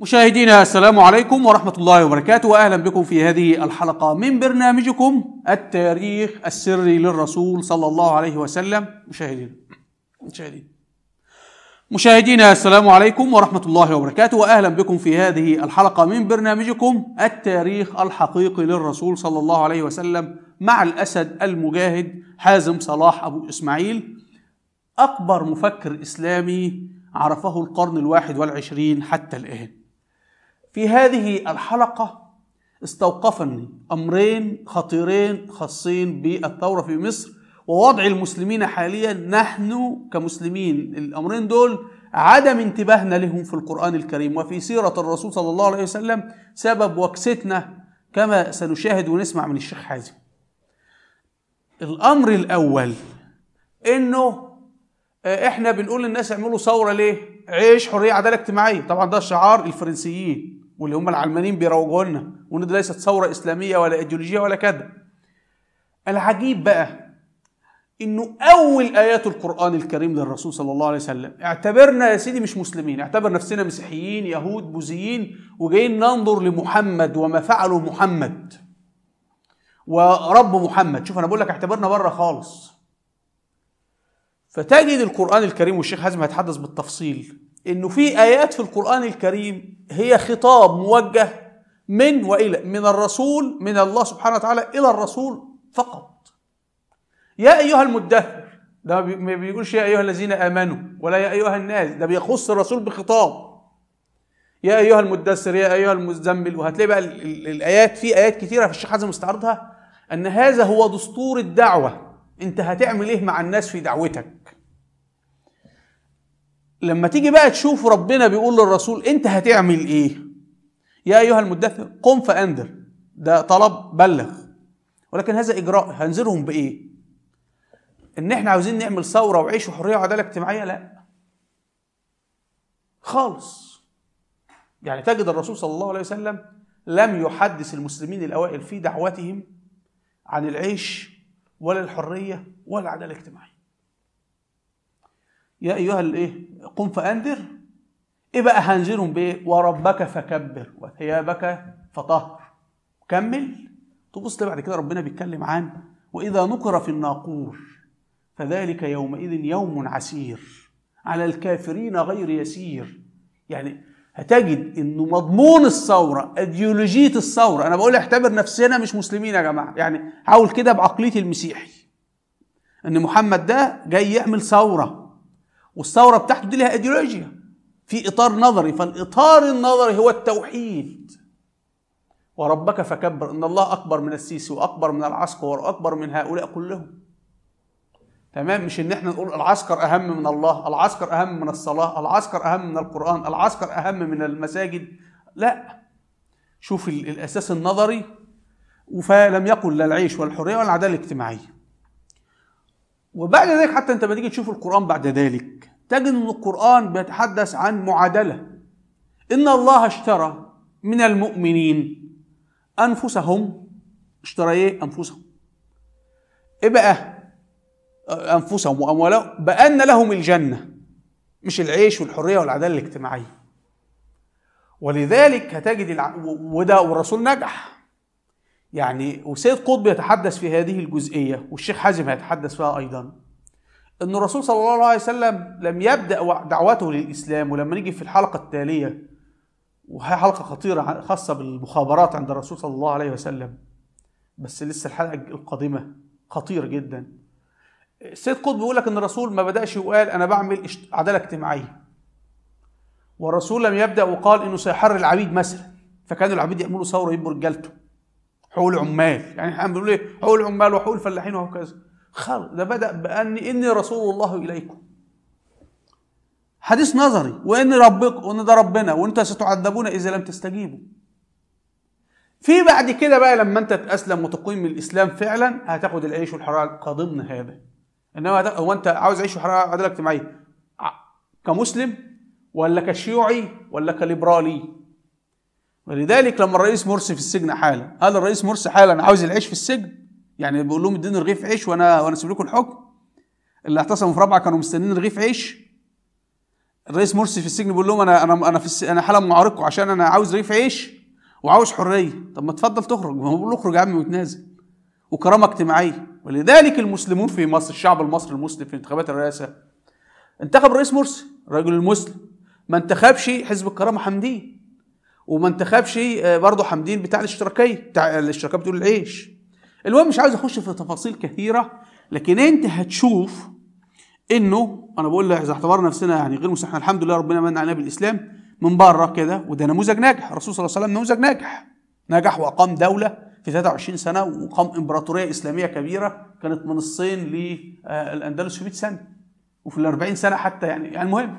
مشاهدينا السلام عليكم ورحمة الله وبركاته وأهلا بكم في هذه الحلقة من برنامجكم التاريخ السري للرسول صلى الله عليه وسلم مشاهدينا مشاهدين مشاهدينا السلام عليكم ورحمة الله وبركاته وأهلا بكم في هذه الحلقة من برنامجكم التاريخ الحقيقي للرسول صلى الله عليه وسلم مع الأسد المجاهد حازم صلاح أبو إسماعيل أكبر مفكر إسلامي عرفه القرن الواحد والعشرين حتى الآن في هذه الحلقة استوقفني أمرين خطيرين خاصين بالثورة في مصر ووضع المسلمين حاليا نحن كمسلمين الأمرين دول عدم انتباهنا لهم في القرآن الكريم وفي سيرة الرسول صلى الله عليه وسلم سبب وكستنا كما سنشاهد ونسمع من الشيخ حازم الأمر الأول إنه احنا بنقول للناس اعملوا ثوره ليه؟ عيش حريه عداله اجتماعيه، طبعا ده شعار الفرنسيين واللي هم العلمانيين بيروجوا لنا وان دي ليست ثوره اسلاميه ولا ايديولوجيه ولا كذا. العجيب بقى انه اول ايات القران الكريم للرسول صلى الله عليه وسلم اعتبرنا يا سيدي مش مسلمين، اعتبر نفسنا مسيحيين يهود بوذيين وجايين ننظر لمحمد وما فعله محمد. ورب محمد، شوف انا بقول لك اعتبرنا بره خالص. فتجد القرآن الكريم والشيخ حازم هيتحدث بالتفصيل إنه في آيات في القرآن الكريم هي خطاب موجه من وإلى من الرسول من الله سبحانه وتعالى إلى الرسول فقط يا أيها المدثر ده ما بيقولش يا أيها الذين آمنوا ولا يا أيها الناس ده بيخص الرسول بخطاب يا أيها المدثر يا أيها المزمل وهتلاقي بقى الآيات في آيات كثيرة في الشيخ حازم استعرضها أن هذا هو دستور الدعوة أنت هتعمل إيه مع الناس في دعوتك لما تيجي بقى تشوف ربنا بيقول للرسول انت هتعمل ايه يا ايها المدثر قم فانذر ده طلب بلغ ولكن هذا اجراء هنذرهم بايه ان احنا عاوزين نعمل ثوره وعيش وحريه وعداله اجتماعيه لا خالص يعني تجد الرسول صلى الله عليه وسلم لم يحدث المسلمين الاوائل في دعوتهم عن العيش ولا الحريه ولا العداله الاجتماعيه يا ايها الايه قم فانذر ايه بقى هنذرهم بايه وربك فكبر وثيابك فطهر كمل تبص بعد كده ربنا بيتكلم عن واذا نقر في الناقور فذلك يومئذ يوم عسير على الكافرين غير يسير يعني هتجد انه مضمون الثوره ايديولوجيه الثوره انا بقول اعتبر نفسنا مش مسلمين يا جماعه يعني حاول كده بعقليه المسيحي ان محمد ده جاي يعمل ثوره والثوره بتاعته دي لها ايديولوجيا في اطار نظري فالاطار النظري هو التوحيد وربك فكبر ان الله اكبر من السيسي واكبر من العسكر واكبر من هؤلاء كلهم تمام مش ان احنا نقول العسكر اهم من الله العسكر اهم من الصلاه العسكر اهم من القران العسكر اهم من المساجد لا شوف الاساس النظري فلم يقل لا العيش والحريه ولا العداله الاجتماعيه وبعد ذلك حتى انت لما تيجي تشوف القران بعد ذلك تجد ان القران بيتحدث عن معادله ان الله اشترى من المؤمنين انفسهم اشترى ايه انفسهم ايه بقى انفسهم واموالهم بان لهم الجنه مش العيش والحريه والعداله الاجتماعيه ولذلك هتجد الع... وده والرسول نجح يعني وسيد قطب يتحدث في هذه الجزئيه والشيخ حازم هيتحدث فيها ايضا ان الرسول صلى الله عليه وسلم لم يبدا دعوته للاسلام ولما نيجي في الحلقه التاليه وهي حلقه خطيره خاصه بالمخابرات عند الرسول صلى الله عليه وسلم بس لسه الحلقه القادمه خطيره جدا السيد قطب بيقول لك ان الرسول ما بداش وقال انا بعمل عداله اجتماعيه والرسول لم يبدا وقال انه سيحرر العبيد مثلا فكانوا العبيد يعملوا ثوره يبقوا رجالته حقوق العمال يعني احنا بنقول ايه حقوق العمال وحقوق الفلاحين وهكذا خلص ده بدا بان اني رسول الله اليكم حديث نظري وان ربك وان ده ربنا وانت ستعذبون اذا لم تستجيبوا في بعد كده بقى لما انت تاسلم وتقيم الاسلام فعلا هتاخد العيش والحراره كضمن هذا انما هو انت عاوز عيش وحراره عداله اجتماعيه كمسلم ولا كشيوعي ولا كليبرالي ولذلك لما الرئيس مرسي في السجن حالا قال الرئيس مرسي حالا عاوز العيش في السجن يعني بيقول لهم اديني رغيف عيش وانا وانا اسيب لكم الحكم اللي اعتصموا في رابعه كانوا مستنيين رغيف عيش الرئيس مرسي في السجن بيقول لهم انا انا انا في الس... انا حاله معارضكم عشان انا عاوز رغيف عيش وعاوز حريه طب ما تفضل تخرج ما هو بيقول له اخرج يا عم وتنازل وكرامه اجتماعيه ولذلك المسلمون في مصر الشعب المصري المسلم في انتخابات الرئاسه انتخب الرئيس مرسي الرجل المسلم ما انتخبش حزب الكرامه حمدين وما انتخبش آه، برضه حمدين بتاع الاشتراكيه بتاع الاشتراكيه بتقول العيش المهم مش عاوز اخش في تفاصيل كثيره لكن انت هتشوف انه انا بقول لك اذا اعتبرنا نفسنا يعني غير مسلمين الحمد لله ربنا من علينا بالاسلام من بره كده وده نموذج ناجح الرسول صلى الله عليه وسلم نموذج ناجح نجح واقام دوله في 23 سنه وقام امبراطوريه اسلاميه كبيره كانت من الصين للاندلس في 100 سنه وفي ال 40 سنه حتى يعني يعني المهم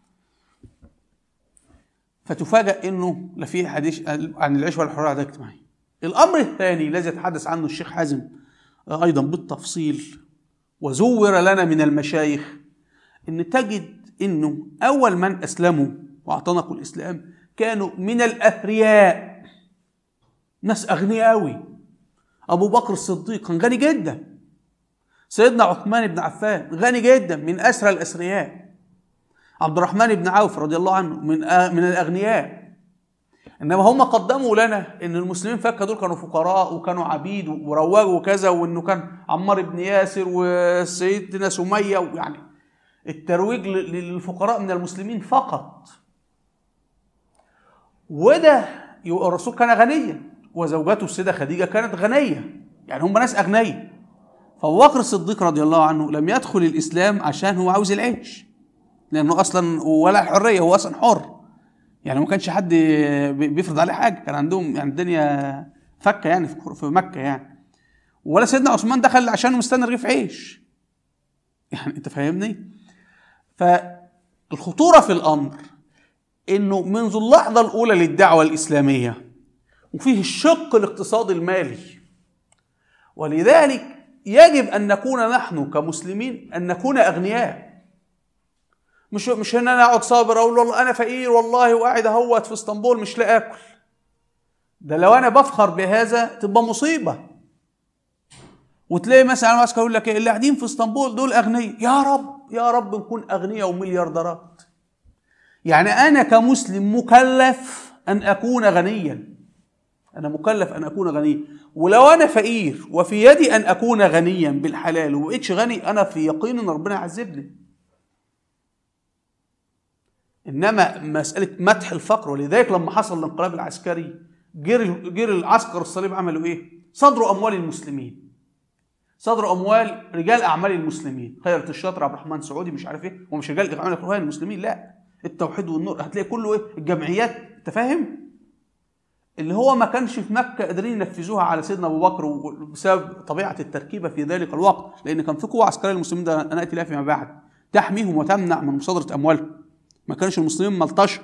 فتفاجأ انه لا في حديث عن العيش ولا الحريه العداله الاجتماعيه. الامر الثاني الذي يتحدث عنه الشيخ حازم ايضا بالتفصيل وزور لنا من المشايخ ان تجد انه اول من اسلموا واعتنقوا الاسلام كانوا من الاثرياء ناس اغنياء قوي ابو بكر الصديق كان غني جدا سيدنا عثمان بن عفان غني جدا من اسرى الاثرياء عبد الرحمن بن عوف رضي الله عنه من من الاغنياء انما هم قدموا لنا ان المسلمين فكه دول كانوا فقراء وكانوا عبيد وروجوا وكذا وانه كان عمار بن ياسر وسيدنا سميه ويعني الترويج للفقراء من المسلمين فقط وده الرسول كان غنيا وزوجته السيده خديجه كانت غنيه يعني هم ناس اغنياء فابو بكر الصديق رضي الله عنه لم يدخل الاسلام عشان هو عاوز العيش لانه اصلا ولا الحريه هو اصلا حر يعني ما كانش حد بيفرض عليه حاجه كان عندهم يعني الدنيا فكه يعني في مكه يعني ولا سيدنا عثمان دخل عشان مستني رغيف عيش يعني انت فاهمني فالخطوره في الامر انه منذ اللحظه الاولى للدعوه الاسلاميه وفيه الشق الاقتصادي المالي ولذلك يجب ان نكون نحن كمسلمين ان نكون اغنياء مش مش ان انا اقعد صابر اقول والله انا فقير والله وقاعد اهوت في اسطنبول مش لاقي اكل ده لو انا بفخر بهذا تبقى مصيبه وتلاقي مثلا ماسك يقول لك إيه اللي قاعدين في اسطنبول دول اغنياء يا رب يا رب نكون اغنياء ومليارديرات يعني انا كمسلم مكلف ان اكون غنيا انا مكلف ان اكون غنيا ولو انا فقير وفي يدي ان اكون غنيا بالحلال وبقيتش غني انا في يقين ان ربنا يعذبني انما مساله مدح الفقر ولذلك لما حصل الانقلاب العسكري جري جري العسكر الصليب عملوا ايه؟ صدروا اموال المسلمين صدروا اموال رجال اعمال المسلمين خيرة الشاطر عبد الرحمن سعودي مش عارف ايه ومش رجال اعمال المسلمين لا التوحيد والنور هتلاقي كله ايه الجمعيات انت فاهم اللي هو ما كانش في مكه قادرين ينفذوها على سيدنا ابو بكر بسبب طبيعه التركيبه في ذلك الوقت لان كان في قوه عسكريه للمسلمين ده انا اتي لها فيما بعد تحميهم وتمنع من مصادره اموالهم ما كانش المسلمين ملطشه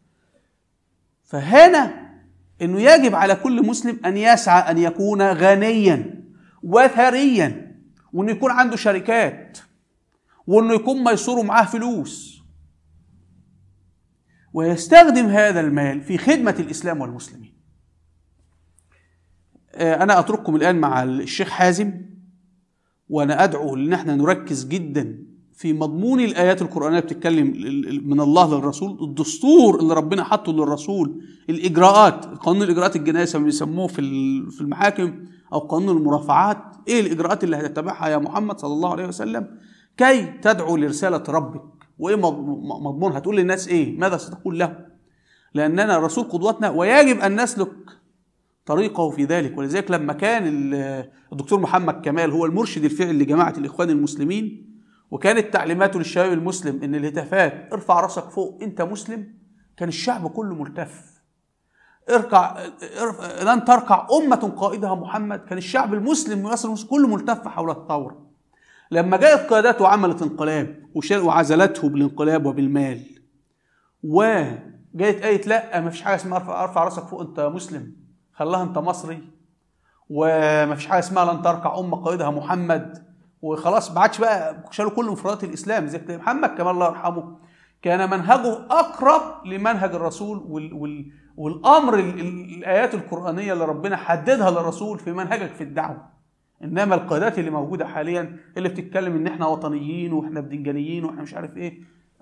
فهنا انه يجب على كل مسلم ان يسعى ان يكون غنيا وثريا وانه يكون عنده شركات وانه يكون ميسور معاه فلوس ويستخدم هذا المال في خدمه الاسلام والمسلمين انا اترككم الان مع الشيخ حازم وانا ادعو ان احنا نركز جدا في مضمون الايات القرانيه بتتكلم من الله للرسول الدستور اللي ربنا حطه للرسول الاجراءات قانون الاجراءات الجنائيه بيسموه في في المحاكم او قانون المرافعات ايه الاجراءات اللي هتتبعها يا محمد صلى الله عليه وسلم كي تدعو لرساله ربك وايه مضمونها تقول للناس ايه ماذا ستقول لهم لاننا الرسول قدوتنا ويجب ان نسلك طريقه في ذلك ولذلك لما كان الدكتور محمد كمال هو المرشد الفعلي لجماعه الاخوان المسلمين وكانت تعليماته للشباب المسلم ان الهتافات ارفع راسك فوق انت مسلم كان الشعب كله ملتف اركع ارفع لن تركع أمة قائدها محمد كان الشعب المسلم ويصل المسلم كله ملتف حول الثورة لما جاءت قياداته وعملت انقلاب وعزلته بالانقلاب وبالمال وجاءت آية لا ما فيش حاجة اسمها ارفع, ارفع راسك فوق انت مسلم خلاها انت مصري وما فيش حاجة اسمها لن تركع أمة قائدها محمد وخلاص ما عادش بقى شالوا كل مفردات الاسلام زي محمد كمان الله يرحمه كان منهجه اقرب لمنهج الرسول وال وال والامر الايات القرانيه اللي ربنا حددها للرسول في منهجك في الدعوه انما القيادات اللي موجوده حاليا اللي بتتكلم ان احنا وطنيين واحنا بدنجانيين واحنا مش عارف ايه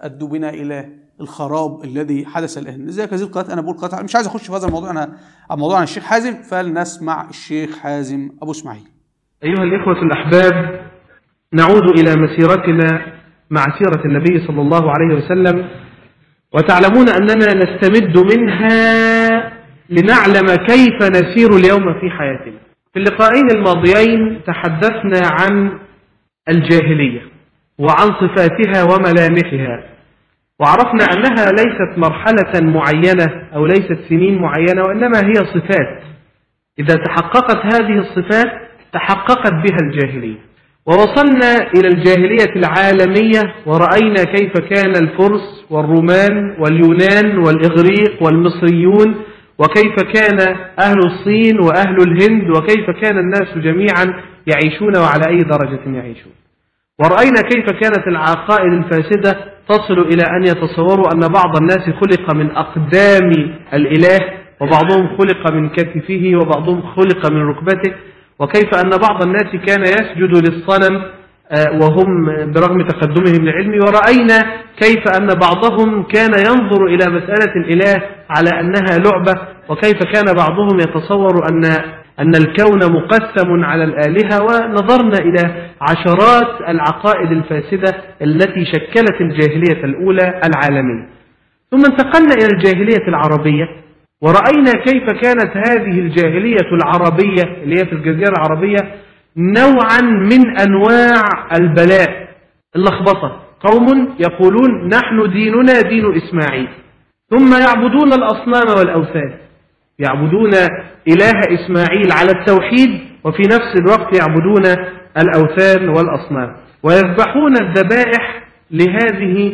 ادوا بنا الى الخراب الذي حدث الان لذلك هذه القناه انا بقول قناه مش عايز اخش في هذا الموضوع انا موضوع عن الشيخ حازم فلنسمع الشيخ حازم ابو اسماعيل أيها الإخوة الأحباب نعود إلى مسيرتنا مع سيرة النبي صلى الله عليه وسلم وتعلمون أننا نستمد منها لنعلم كيف نسير اليوم في حياتنا في اللقاءين الماضيين تحدثنا عن الجاهلية وعن صفاتها وملامحها وعرفنا أنها ليست مرحلة معينة أو ليست سنين معينة وإنما هي صفات إذا تحققت هذه الصفات تحققت بها الجاهلية ووصلنا إلى الجاهلية العالمية ورأينا كيف كان الفرس والرومان واليونان والإغريق والمصريون وكيف كان أهل الصين وأهل الهند وكيف كان الناس جميعا يعيشون وعلى أي درجة يعيشون ورأينا كيف كانت العقائد الفاسدة تصل إلى أن يتصوروا أن بعض الناس خلق من أقدام الإله وبعضهم خلق من كتفه وبعضهم خلق من ركبته وكيف أن بعض الناس كان يسجد للصنم وهم برغم تقدمهم العلمي ورأينا كيف أن بعضهم كان ينظر إلى مسألة الإله على أنها لعبة وكيف كان بعضهم يتصور أن أن الكون مقسم على الآلهة ونظرنا إلى عشرات العقائد الفاسدة التي شكلت الجاهلية الأولى العالمية ثم انتقلنا إلى الجاهلية العربية ورأينا كيف كانت هذه الجاهلية العربية اللي هي في الجزيرة العربية نوعا من أنواع البلاء اللخبطة قوم يقولون نحن ديننا دين إسماعيل ثم يعبدون الأصنام والأوثان يعبدون إله إسماعيل على التوحيد وفي نفس الوقت يعبدون الأوثان والأصنام ويذبحون الذبائح لهذه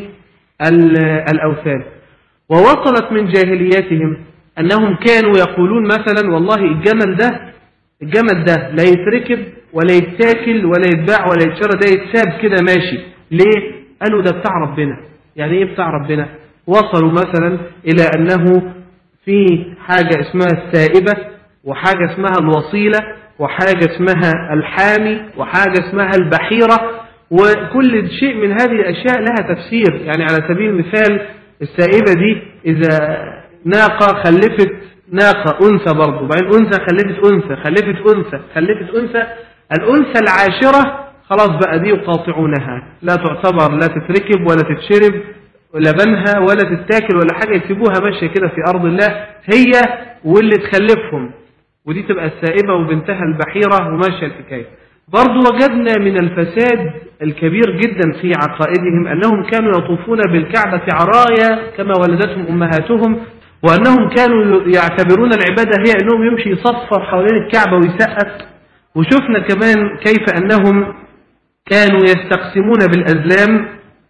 الأوثان ووصلت من جاهليتهم أنهم كانوا يقولون مثلا والله الجمل ده الجمل ده لا يتركب ولا يتاكل ولا يتباع ولا يتشرى ده يتساب كده ماشي ليه؟ قالوا ده بتاع ربنا يعني ايه بتاع ربنا؟ وصلوا مثلا إلى أنه في حاجة اسمها السائبة وحاجة اسمها الوصيلة وحاجة اسمها الحامي وحاجة اسمها البحيرة وكل شيء من هذه الأشياء لها تفسير يعني على سبيل المثال السائبة دي إذا ناقة خلفت ناقة أنثى برضه وبعدين أنثى خلفت أنثى خلفت أنثى خلفت أنثى الأنثى العاشرة خلاص بقى دي يقاطعونها لا تعتبر لا تتركب ولا تتشرب لبنها ولا تتاكل ولا حاجة يسيبوها ماشية كده في أرض الله هي واللي تخلفهم ودي تبقى السائبة وبنتها البحيرة وماشية الحكاية برضو وجدنا من الفساد الكبير جدا في عقائدهم أنهم كانوا يطوفون بالكعبة عرايا كما ولدتهم أمهاتهم وأنهم كانوا يعتبرون العبادة هي أنهم يمشي يصفر حوالين الكعبة ويسقف وشفنا كمان كيف أنهم كانوا يستقسمون بالأزلام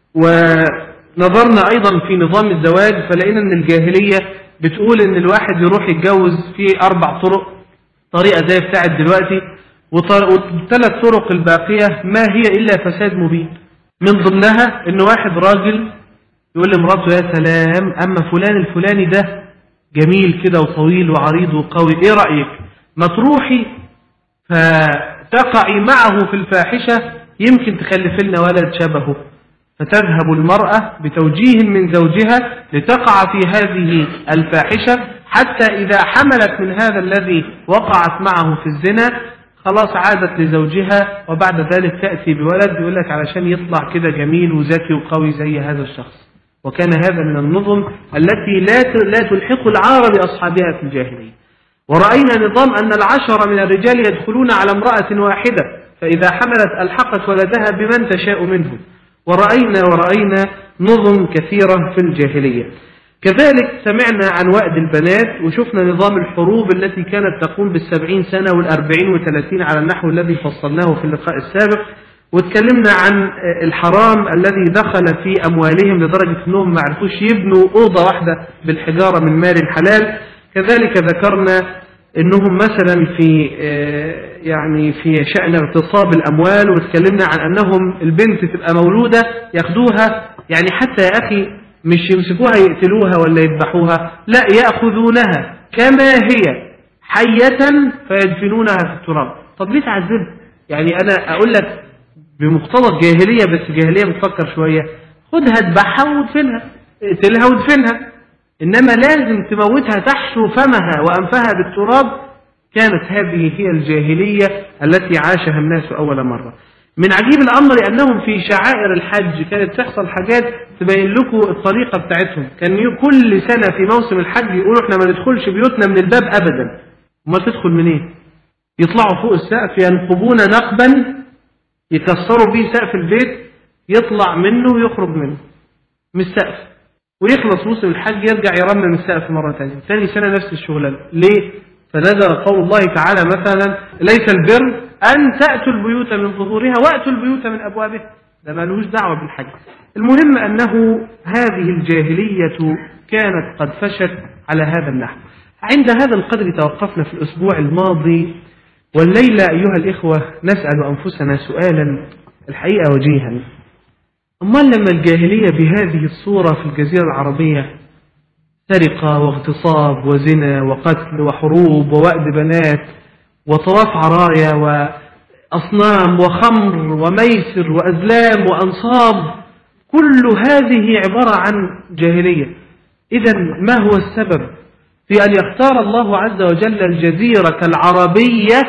ونظرنا أيضا في نظام الزواج فلقينا أن الجاهلية بتقول أن الواحد يروح يتجوز في أربع طرق طريقة زي بتاعت دلوقتي والثلاث طرق الباقية ما هي إلا فساد مبين من ضمنها أن واحد راجل يقول لمراته يا سلام أما فلان الفلاني ده جميل كده وطويل وعريض وقوي إيه رأيك ما تروحي فتقعي معه في الفاحشة يمكن تخلف لنا ولد شبهه فتذهب المرأة بتوجيه من زوجها لتقع في هذه الفاحشة حتى إذا حملت من هذا الذي وقعت معه في الزنا خلاص عادت لزوجها وبعد ذلك تأتي بولد يقول لك علشان يطلع كده جميل وذكي وقوي زي هذا الشخص وكان هذا من النظم التي لا لا تلحق العار بأصحابها في الجاهلية ورأينا نظام أن العشر من الرجال يدخلون على امرأة واحدة فإذا حملت ألحقت ولدها بمن تشاء منهم ورأينا ورأينا نظم كثيرة في الجاهلية كذلك سمعنا عن وأد البنات وشفنا نظام الحروب التي كانت تقوم بالسبعين سنة والأربعين وثلاثين على النحو الذي فصلناه في اللقاء السابق واتكلمنا عن الحرام الذي دخل في أموالهم لدرجة أنهم ما عرفوش يبنوا أوضة واحدة بالحجارة من مال الحلال كذلك ذكرنا أنهم مثلا في يعني في شأن اغتصاب الأموال واتكلمنا عن أنهم البنت تبقى مولودة ياخدوها يعني حتى يا أخي مش يمسكوها يقتلوها ولا يذبحوها لا يأخذونها كما هي حية فيدفنونها في التراب طب ليه تعذبها يعني أنا أقول لك بمقتضى الجاهلية بس الجاهلية بتفكر شوية خدها اذبحها وادفنها اقتلها وادفنها إنما لازم تموتها تحشو فمها وأنفها بالتراب كانت هذه هي الجاهلية التي عاشها الناس أول مرة من عجيب الأمر أنهم في شعائر الحج كانت تحصل حاجات تبين لكم الطريقة بتاعتهم كان كل سنة في موسم الحج يقولوا احنا ما ندخلش بيوتنا من الباب أبدا ما تدخل منين إيه؟ يطلعوا فوق السقف ينقبون نقبا يكسروا به سقف البيت يطلع منه ويخرج منه من السقف ويخلص موسم الحج يرجع يرمم السقف مرة ثانية ثاني سنة نفس الشغلانة ليه؟ فنزل قول الله تعالى مثلا ليس البر أن تأتوا البيوت من ظهورها وأتوا البيوت من أبوابها ده ما لهوش دعوة بالحج المهم أنه هذه الجاهلية كانت قد فشت على هذا النحو عند هذا القدر توقفنا في الأسبوع الماضي والليلة أيها الإخوة نسأل أنفسنا سؤالا الحقيقة وجيها أما لما الجاهلية بهذه الصورة في الجزيرة العربية سرقة واغتصاب وزنا وقتل وحروب ووأد بنات وطواف عرايا وأصنام وخمر وميسر وأزلام وأنصاب كل هذه عبارة عن جاهلية إذا ما هو السبب في أن يختار الله عز وجل الجزيرة العربية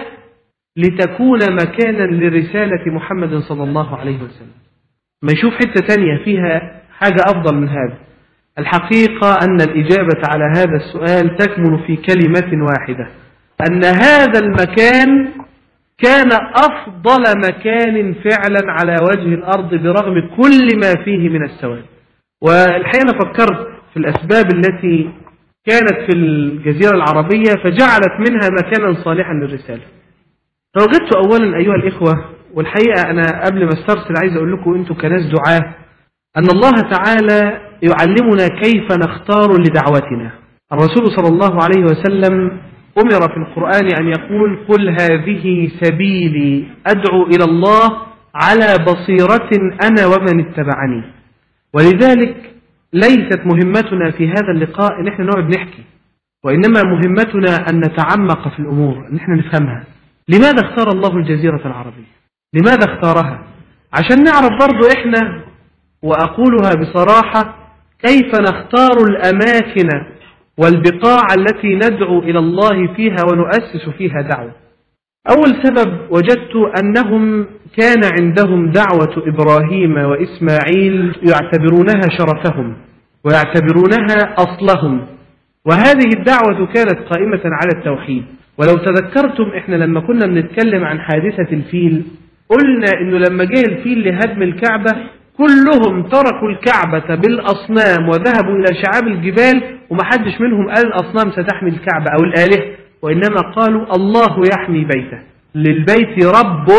لتكون مكانا لرسالة محمد صلى الله عليه وسلم ما يشوف حتة تانية فيها حاجة أفضل من هذا الحقيقة أن الإجابة على هذا السؤال تكمن في كلمة واحدة أن هذا المكان كان أفضل مكان فعلا على وجه الأرض برغم كل ما فيه من السواد والحقيقة أنا فكرت في الأسباب التي كانت في الجزيرة العربية فجعلت منها مكانا صالحا للرسالة فوجدت أولا أيها الإخوة والحقيقة أنا قبل ما استرسل عايز أقول لكم أنتم كناس دعاة أن الله تعالى يعلمنا كيف نختار لدعوتنا الرسول صلى الله عليه وسلم أمر في القرآن أن يقول قل هذه سبيلي أدعو إلى الله على بصيرة أنا ومن اتبعني ولذلك ليست مهمتنا في هذا اللقاء ان احنا نقعد نحكي وانما مهمتنا ان نتعمق في الامور ان احنا نفهمها لماذا اختار الله الجزيرة العربية لماذا اختارها عشان نعرف برضو احنا واقولها بصراحة كيف نختار الاماكن والبقاع التي ندعو الى الله فيها ونؤسس فيها دعوة اول سبب وجدت انهم كان عندهم دعوة إبراهيم وإسماعيل يعتبرونها شرفهم ويعتبرونها أصلهم وهذه الدعوة كانت قائمة على التوحيد ولو تذكرتم إحنا لما كنا بنتكلم عن حادثة الفيل قلنا إنه لما جاء الفيل لهدم الكعبة كلهم تركوا الكعبة بالأصنام وذهبوا إلى شعاب الجبال ومحدش منهم قال الأصنام ستحمي الكعبة أو الآلهة وإنما قالوا الله يحمي بيته للبيت رب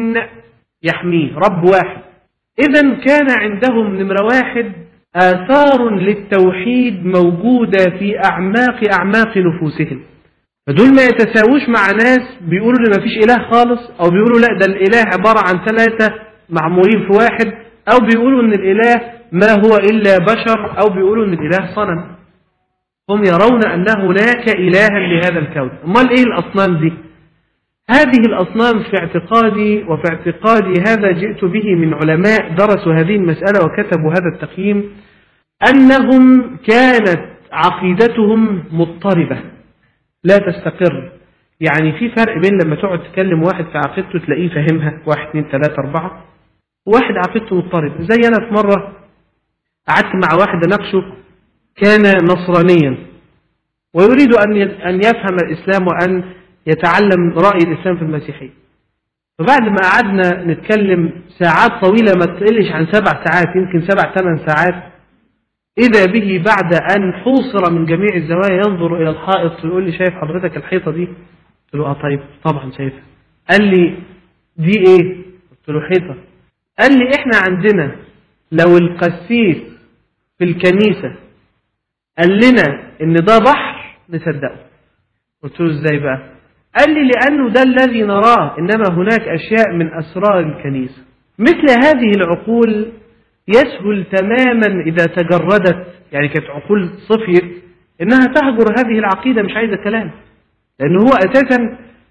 يحميه رب واحد إذا كان عندهم نمرة واحد آثار للتوحيد موجودة في أعماق أعماق نفوسهم فدول ما يتساووش مع ناس بيقولوا إن ما فيش إله خالص أو بيقولوا لا ده الإله عبارة عن ثلاثة معمولين في واحد أو بيقولوا إن الإله ما هو إلا بشر أو بيقولوا إن الإله صنم هم يرون أن هناك إلها لهذا الكون أمال إيه الأصنام دي هذه الأصنام في اعتقادي وفي اعتقادي هذا جئت به من علماء درسوا هذه المسألة وكتبوا هذا التقييم أنهم كانت عقيدتهم مضطربة لا تستقر يعني في فرق بين لما تقعد تكلم واحد في عقيدته تلاقيه فاهمها واحد اثنين ثلاثة أربعة وواحد عقيدته مضطرب زي أنا في مرة قعدت مع واحد أناقشه كان نصرانيا ويريد أن أن يفهم الإسلام وأن يتعلم رأي الإسلام في المسيحية فبعد ما قعدنا نتكلم ساعات طويلة ما تقلش عن سبع ساعات يمكن سبع ثمان ساعات إذا به بعد أن حوصر من جميع الزوايا ينظر إلى الحائط ويقول لي شايف حضرتك الحيطة دي قلت له آه طيب طبعا شايفها قال لي دي إيه قلت له حيطة قال لي إحنا عندنا لو القسيس في الكنيسة قال لنا إن ده بحر نصدقه قلت له إزاي بقى قال لي لأنه ده الذي نراه إنما هناك أشياء من أسرار الكنيسة مثل هذه العقول يسهل تماما إذا تجردت يعني كانت عقول صفير إنها تهجر هذه العقيدة مش عايزة كلام لأنه هو أساسا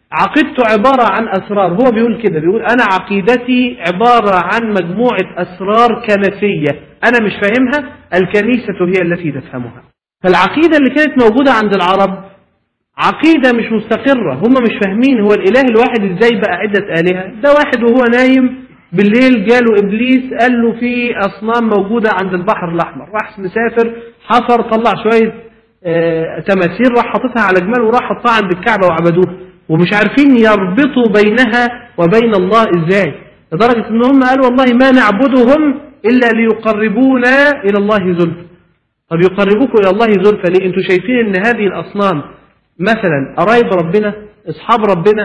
عقيدته عبارة عن أسرار هو بيقول كده بيقول أنا عقيدتي عبارة عن مجموعة أسرار كنسية أنا مش فاهمها الكنيسة هي التي تفهمها فالعقيدة اللي كانت موجودة عند العرب عقيدة مش مستقرة هم مش فاهمين هو الإله الواحد إزاي بقى عدة آلهة ده واحد وهو نايم بالليل جاله إبليس قال له في أصنام موجودة عند البحر الأحمر راح مسافر حفر طلع شوية آه تماثيل راح حاططها على جمال وراح حطها عند الكعبة وعبدوها ومش عارفين يربطوا بينها وبين الله إزاي لدرجة إن هم قالوا والله ما نعبدهم إلا ليقربونا إلى الله زلفى طب يقربوكم إلى الله زلفى ليه أنتوا شايفين إن هذه الأصنام مثلا قرايب ربنا أصحاب ربنا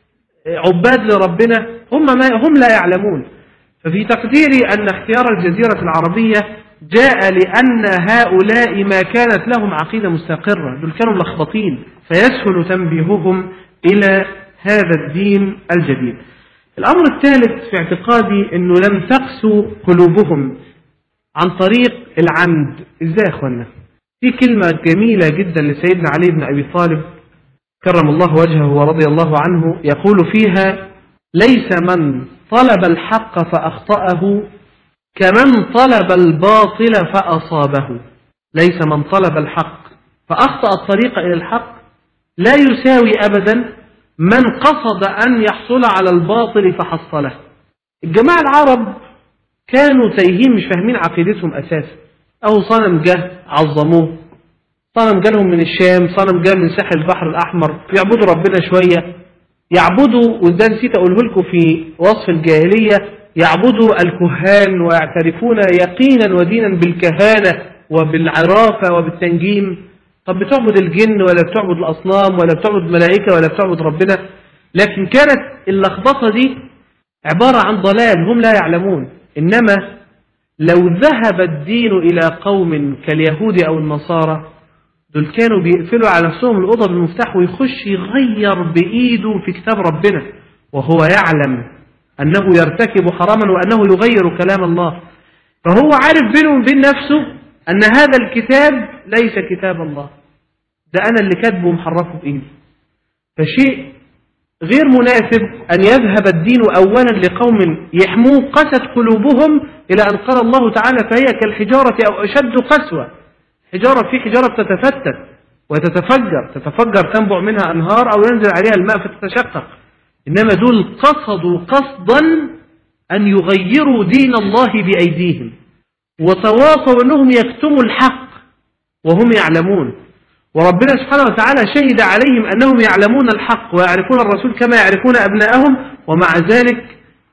عباد لربنا هم ما هم لا يعلمون ففي تقديري أن اختيار الجزيرة العربية جاء لأن هؤلاء ما كانت لهم عقيدة مستقرة دول كانوا ملخبطين فيسهل تنبيههم إلى هذا الدين الجديد الأمر الثالث في اعتقادي أنه لم تقسو قلوبهم عن طريق العمد إزاي يا أخوانا في كلمة جميلة جدا لسيدنا علي بن أبي طالب كرم الله وجهه ورضي الله عنه يقول فيها ليس من طلب الحق فأخطأه كمن طلب الباطل فأصابه ليس من طلب الحق فأخطأ الطريق إلى الحق لا يساوي أبدا من قصد أن يحصل على الباطل فحصله الجماعة العرب كانوا تايهين مش فاهمين عقيدتهم أساسا أو صنم جه عظموه صنم جالهم من الشام صنم جاء من ساحل البحر الأحمر يعبدوا ربنا شوية يعبدوا وده نسيت أقوله لكم في وصف الجاهلية يعبدوا الكهان ويعترفون يقينا ودينا بالكهانة وبالعرافة وبالتنجيم طب بتعبد الجن ولا بتعبد الأصنام ولا بتعبد ملائكة ولا بتعبد ربنا لكن كانت اللخبطة دي عبارة عن ضلال هم لا يعلمون إنما لو ذهب الدين إلى قوم كاليهود أو النصارى دول كانوا بيقفلوا على نفسهم الأوضة بالمفتاح ويخش يغير بإيده في كتاب ربنا وهو يعلم أنه يرتكب حراما وأنه يغير كلام الله فهو عارف بينه وبين نفسه أن هذا الكتاب ليس كتاب الله ده أنا اللي كاتبه ومحرفه بإيدي فشيء غير مناسب أن يذهب الدين أولا لقوم يحمون قست قلوبهم إلى أن قال الله تعالى فهي كالحجارة أو أشد قسوة حجارة في حجارة تتفتت وتتفجر تتفجر تنبع منها أنهار أو ينزل عليها الماء فتتشقق إنما دول قصدوا قصدا أن يغيروا دين الله بأيديهم وتواصوا أنهم يكتموا الحق وهم يعلمون وربنا سبحانه وتعالى شهد عليهم أنهم يعلمون الحق ويعرفون الرسول كما يعرفون أبنائهم ومع ذلك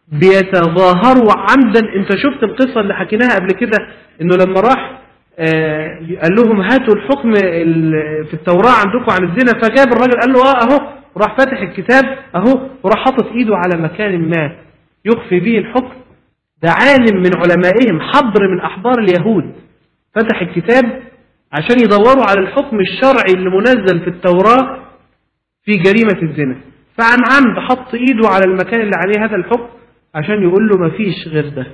بيتظاهروا عمدا انت شفت القصة اللي حكيناها قبل كده انه لما راح آه قال لهم هاتوا الحكم في التوراة عندكم عن الزنا فجاب الراجل قال له اه اهو وراح فاتح الكتاب اهو وراح حاطط ايده على مكان ما يخفي به الحكم ده عالم من علمائهم حبر من احبار اليهود فتح الكتاب عشان يدوروا على الحكم الشرعي اللي منزل في التوراة في جريمة الزنا فعن عمد حط ايده على المكان اللي عليه هذا الحكم عشان يقول له مفيش غير ده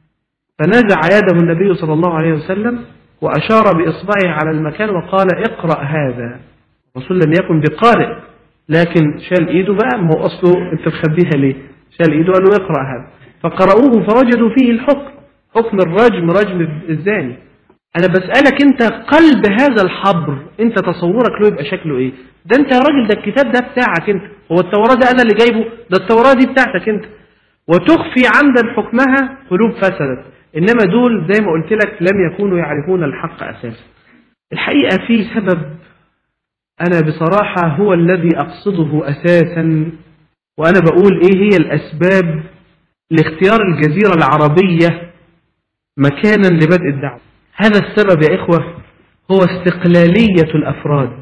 فنزع يده النبي صلى الله عليه وسلم وأشار بإصبعه على المكان وقال اقرأ هذا الرسول لم يكن بقارئ لكن شال ايده بقى ما هو أصله انت تخبيها ليه شال ايده قال له اقرأ هذا فقرأوه فوجدوا فيه الحكم حكم الرجم رجم الزاني أنا بسألك أنت قلب هذا الحبر أنت تصورك له يبقى شكله إيه؟ ده أنت يا راجل ده الكتاب ده بتاعك أنت، هو التوراة ده أنا اللي جايبه، ده التوراة دي بتاعتك أنت. وتخفي عمدا حكمها قلوب فسدت، إنما دول زي ما قلت لك لم يكونوا يعرفون الحق أساسا. الحقيقة في سبب أنا بصراحة هو الذي أقصده أساسا وأنا بقول إيه هي الأسباب لاختيار الجزيرة العربية مكانا لبدء الدعوة. هذا السبب يا إخوة هو استقلالية الأفراد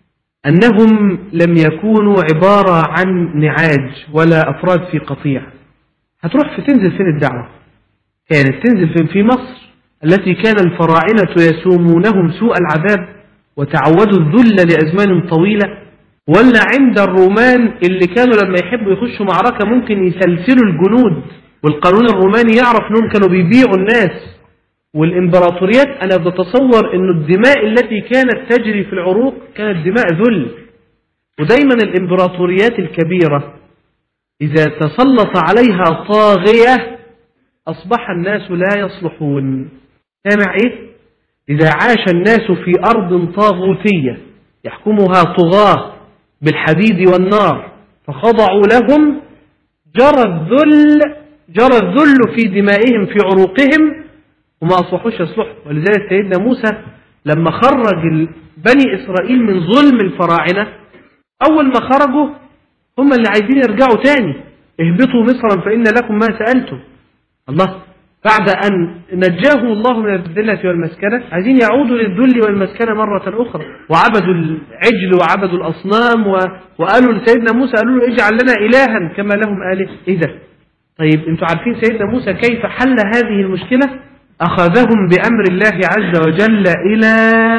أنهم لم يكونوا عبارة عن نعاج ولا أفراد في قطيع هتروح في تنزل فين الدعوة كانت تنزل فين في مصر التي كان الفراعنة يسومونهم سوء العذاب وتعودوا الذل لأزمان طويلة ولا عند الرومان اللي كانوا لما يحبوا يخشوا معركة ممكن يسلسلوا الجنود والقانون الروماني يعرف انهم كانوا بيبيعوا الناس والإمبراطوريات أنا بتصور أن الدماء التي كانت تجري في العروق كانت دماء ذل ودايما الإمبراطوريات الكبيرة إذا تسلط عليها طاغية أصبح الناس لا يصلحون سامع إيه؟ إذا عاش الناس في أرض طاغوتية يحكمها طغاة بالحديد والنار فخضعوا لهم جرى الذل جرى الذل في دمائهم في عروقهم وما أصبحوش يصلحوا ولذلك سيدنا موسى لما خرج بني إسرائيل من ظلم الفراعنة أول ما خرجوا هم اللي عايزين يرجعوا تاني اهبطوا مصرا فإن لكم ما سألتم الله بعد أن نجاه الله من الذلة والمسكنة عايزين يعودوا للذل والمسكنة مرة أخرى وعبدوا العجل وعبدوا الأصنام و... وقالوا لسيدنا موسى قالوا له اجعل لنا إلها كما لهم آله إيه ده طيب انتوا عارفين سيدنا موسى كيف حل هذه المشكلة أخذهم بأمر الله عز وجل إلى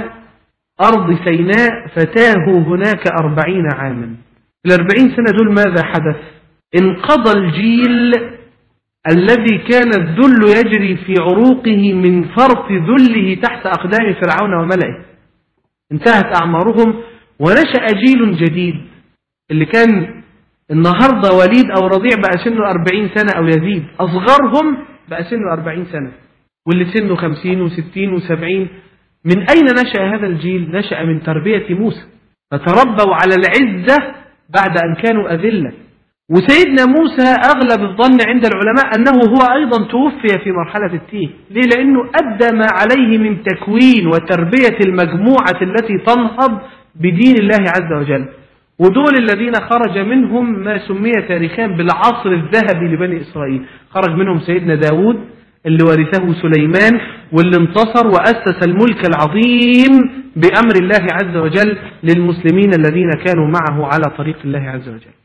أرض سيناء فتاهوا هناك أربعين عاما الأربعين سنة دول ماذا حدث انقضى الجيل الذي كان الذل يجري في عروقه من فرط ذله تحت أقدام فرعون وملئه انتهت أعمارهم ونشأ جيل جديد اللي كان النهاردة وليد أو رضيع بقى سنه أربعين سنة أو يزيد أصغرهم بقى سنه أربعين سنة واللي سنه خمسين وستين وسبعين من أين نشأ هذا الجيل نشأ من تربية موسى فتربوا على العزة بعد أن كانوا أذلة وسيدنا موسى أغلب الظن عند العلماء أنه هو أيضا توفي في مرحلة التيه ليه؟ لأنه أدى ما عليه من تكوين وتربية المجموعة التي تنهض بدين الله عز وجل ودول الذين خرج منهم ما سمي تاريخيا بالعصر الذهبي لبني إسرائيل خرج منهم سيدنا داود اللي ورثه سليمان واللي انتصر وأسس الملك العظيم بأمر الله عز وجل للمسلمين الذين كانوا معه على طريق الله عز وجل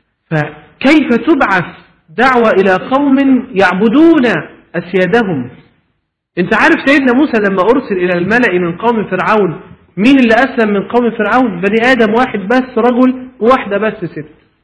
فكيف تبعث دعوة إلى قوم يعبدون أسيادهم انت عارف سيدنا موسى لما أرسل إلى الملأ من قوم فرعون مين اللي أسلم من قوم فرعون بني آدم واحد بس رجل وواحدة بس ست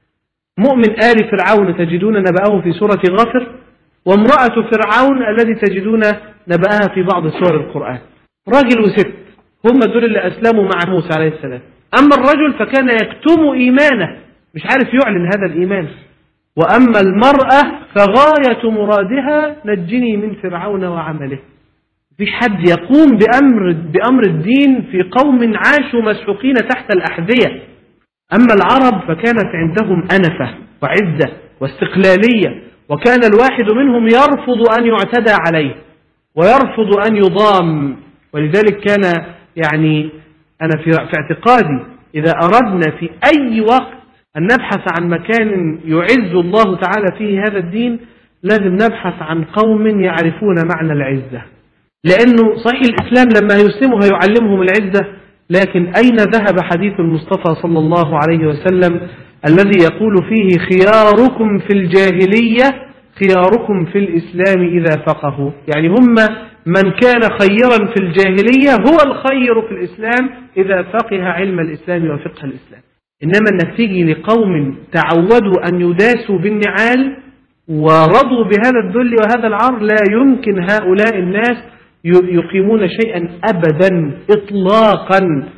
مؤمن آل فرعون تجدون نبأه في سورة غافر وامرأة فرعون الذي تجدون نبأها في بعض سور القرآن راجل وست هم دول اللي أسلموا مع موسى عليه السلام أما الرجل فكان يكتم إيمانه مش عارف يعلن هذا الإيمان وأما المرأة فغاية مرادها نجني من فرعون وعمله في حد يقوم بأمر, بأمر الدين في قوم عاشوا مسحوقين تحت الأحذية أما العرب فكانت عندهم أنفة وعزة واستقلالية وكان الواحد منهم يرفض أن يعتدى عليه ويرفض أن يضام ولذلك كان يعني أنا في اعتقادي إذا أردنا في أي وقت أن نبحث عن مكان يعز الله تعالى فيه هذا الدين لازم نبحث عن قوم يعرفون معنى العزة لأنه صحيح الإسلام لما يسلموا هيعلمهم العزة لكن أين ذهب حديث المصطفى صلى الله عليه وسلم الذي يقول فيه خياركم في الجاهلية خياركم في الإسلام إذا فقهوا يعني هم من كان خيرا في الجاهلية هو الخير في الإسلام إذا فقه علم الإسلام وفقه الإسلام إنما أنك تيجي لقوم تعودوا أن يداسوا بالنعال ورضوا بهذا الذل وهذا العار لا يمكن هؤلاء الناس يقيمون شيئا أبدا إطلاقا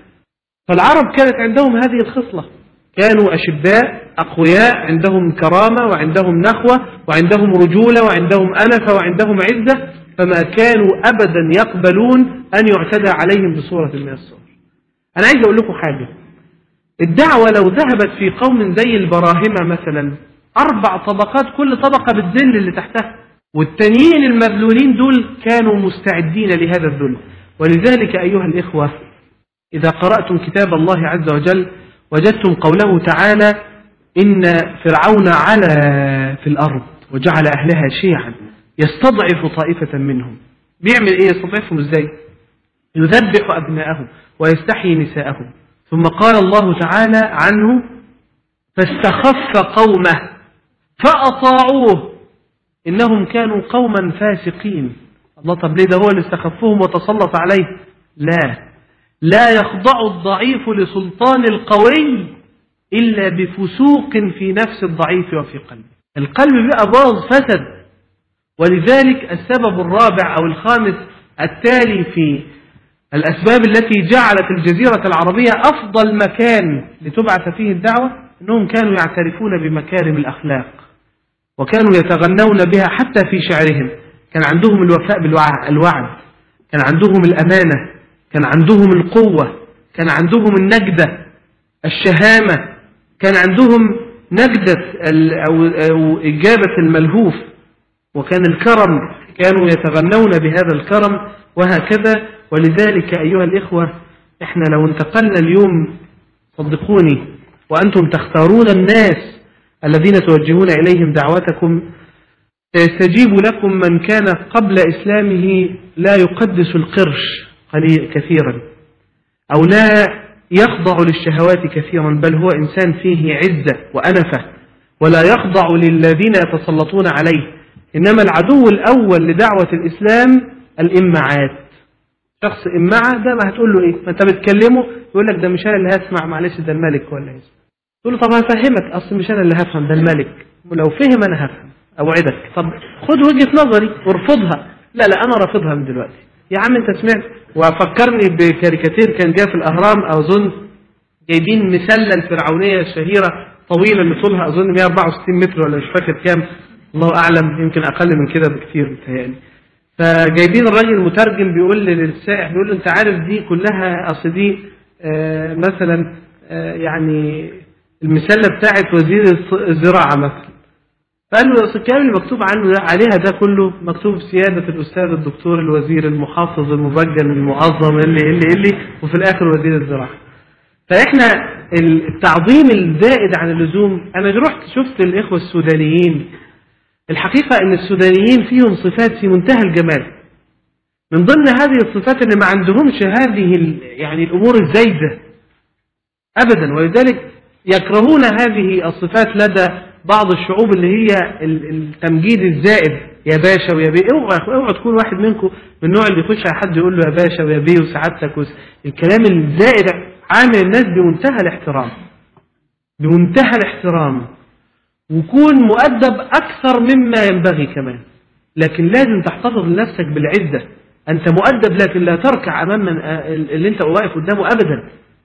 فالعرب كانت عندهم هذه الخصلة كانوا أشباء أقوياء عندهم كرامة وعندهم نخوة وعندهم رجولة وعندهم أنفة وعندهم عزة فما كانوا أبدا يقبلون أن يعتدى عليهم بصورة من الصور أنا عايز أقول لكم حاجة الدعوة لو ذهبت في قوم زي البراهمة مثلا أربع طبقات كل طبقة بالذل اللي تحتها والتانيين المذلولين دول كانوا مستعدين لهذا الذل ولذلك أيها الإخوة إذا قرأتم كتاب الله عز وجل وجدتم قوله تعالى إن فرعون علا في الأرض وجعل أهلها شيعا يستضعف طائفة منهم بيعمل إيه يستضعفهم إزاي يذبح أبناءهم ويستحيي نساءهم ثم قال الله تعالى عنه فاستخف قومه فأطاعوه إنهم كانوا قوما فاسقين الله طب ليه ده هو اللي استخفهم وتسلط عليه لا لا يخضع الضعيف لسلطان القوي إلا بفسوق في نفس الضعيف وفي قلبه القلب بقى باظ فسد ولذلك السبب الرابع أو الخامس التالي في الأسباب التي جعلت الجزيرة العربية أفضل مكان لتبعث فيه الدعوة أنهم كانوا يعترفون بمكارم الأخلاق وكانوا يتغنون بها حتى في شعرهم كان عندهم الوفاء بالوعد كان عندهم الأمانة كان عندهم القوة كان عندهم النجدة الشهامة كان عندهم نجدة أو إجابة الملهوف وكان الكرم كانوا يتغنون بهذا الكرم وهكذا ولذلك أيها الإخوة إحنا لو انتقلنا اليوم صدقوني وأنتم تختارون الناس الذين توجهون إليهم دعوتكم سيستجيب لكم من كان قبل إسلامه لا يقدس القرش كثيرا أو لا يخضع للشهوات كثيرا بل هو إنسان فيه عزة وأنفة ولا يخضع للذين يتسلطون عليه إنما العدو الأول لدعوة الإسلام الإمعات شخص إمعة ده ما هتقول له إيه ما أنت بتكلمه يقول لك ده مش أنا اللي هسمع معلش ده الملك ولا يسمع تقول له طب هفهمك أصل مش أنا اللي هفهم ده الملك ولو فهم أنا هفهم أوعدك طب خد وجهة نظري وارفضها لا لا أنا رافضها من دلوقتي يا عم أنت سمعت وفكرني بكاريكاتير كان جاء في الأهرام أظن جايبين مسلة الفرعونية الشهيرة طويلة اللي طولها أظن 164 متر ولا مش فاكر كام الله أعلم يمكن أقل من كده بكثير بتهيألي فجايبين الراجل مترجم بيقول للسائح بيقول له أنت عارف دي كلها أصل دي آه مثلا آه يعني المسلة بتاعت وزير الزراعة مثلا فقال له الكلام اللي مكتوب عنه ده عليها ده كله مكتوب سيادة الأستاذ الدكتور الوزير المحافظ المبجل المعظم اللي اللي اللي وفي الآخر وزير الزراعة فإحنا التعظيم الزائد عن اللزوم أنا رحت شفت الإخوة السودانيين الحقيقة أن السودانيين فيهم صفات في منتهى الجمال من ضمن هذه الصفات أن ما عندهمش هذه يعني الأمور الزايدة أبدا ولذلك يكرهون هذه الصفات لدى بعض الشعوب اللي هي التمجيد الزائد يا باشا ويا بيه اوعى اوعى تكون واحد منكم من النوع اللي يخش على حد يقول له يا باشا ويا بيه وسعادتك الكلام الزائد عامل الناس بمنتهى الاحترام بمنتهى الاحترام وكون مؤدب أكثر مما ينبغي كمان لكن لازم تحتفظ لنفسك بالعزة أنت مؤدب لكن لا تركع أمام من اللي أنت واقف قدامه أبدا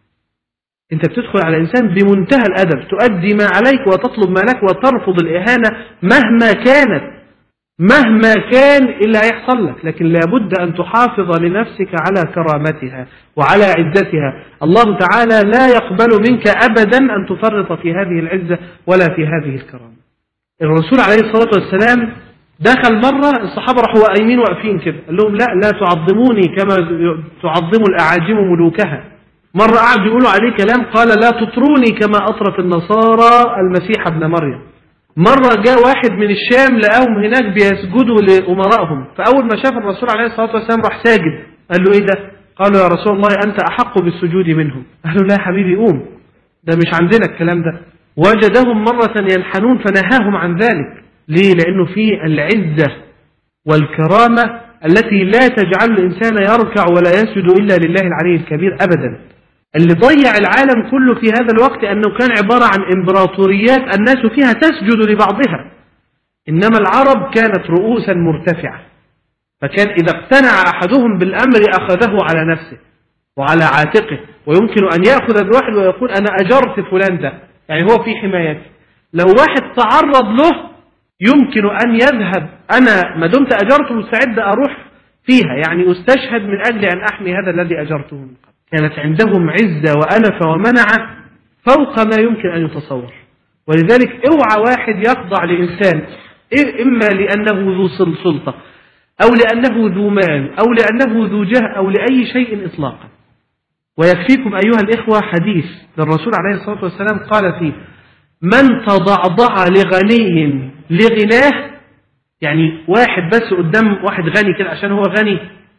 أنت بتدخل على إنسان بمنتهى الأدب تؤدي ما عليك وتطلب ما لك وترفض الإهانة مهما كانت مهما كان اللي هيحصل لك لكن لابد أن تحافظ لنفسك على كرامتها وعلى عزتها الله تعالى لا يقبل منك أبدا أن تفرط في هذه العزة ولا في هذه الكرامة الرسول عليه الصلاة والسلام دخل مرة الصحابة راحوا قايمين واقفين كده قال لهم لا لا تعظموني كما تعظم الأعاجم ملوكها مرة قعد يقولوا عليه كلام قال لا تطروني كما أطرت النصارى المسيح ابن مريم مرة جاء واحد من الشام لقاهم هناك بيسجدوا لأمرائهم فأول ما شاف الرسول عليه الصلاة والسلام راح ساجد قال له إيه ده قالوا يا رسول الله أنت أحق بالسجود منهم قال له لا يا حبيبي قوم ده مش عندنا الكلام ده وجدهم مرة ينحنون فنهاهم عن ذلك ليه لأنه في العزة والكرامة التي لا تجعل الإنسان يركع ولا يسجد إلا لله العلي الكبير أبدا اللي ضيع العالم كله في هذا الوقت أنه كان عبارة عن إمبراطوريات الناس فيها تسجد لبعضها إنما العرب كانت رؤوسا مرتفعة فكان إذا اقتنع أحدهم بالأمر أخذه على نفسه وعلى عاتقه ويمكن أن يأخذ بواحد ويقول أنا أجرت فلان ده يعني هو في حمايتي لو واحد تعرض له يمكن أن يذهب أنا ما دمت أجرته مستعد أروح فيها يعني أستشهد من أجل أن أحمي هذا الذي أجرته من قبل كانت عندهم عزة وأنف ومنعة فوق ما يمكن أن يتصور ولذلك اوعى واحد يخضع لإنسان إما لأنه ذو سلطة أو لأنه ذو مال أو لأنه ذو جاه أو لأي شيء إطلاقا ويكفيكم أيها الإخوة حديث للرسول عليه الصلاة والسلام قال فيه من تضعضع لغني لغناه يعني واحد بس قدام واحد غني كده عشان هو غني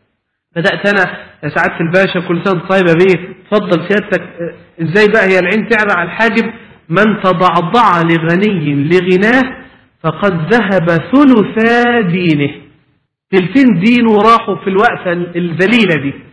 بدأت أنا يا سعادة الباشا كل سنة طيبة بيه اتفضل سيادتك ازاي بقى هي العين تعلى على الحاجب من تضعضع لغني لغناه فقد ذهب ثلثا دينه تلتين دينه راحوا في الوقفة الذليلة دي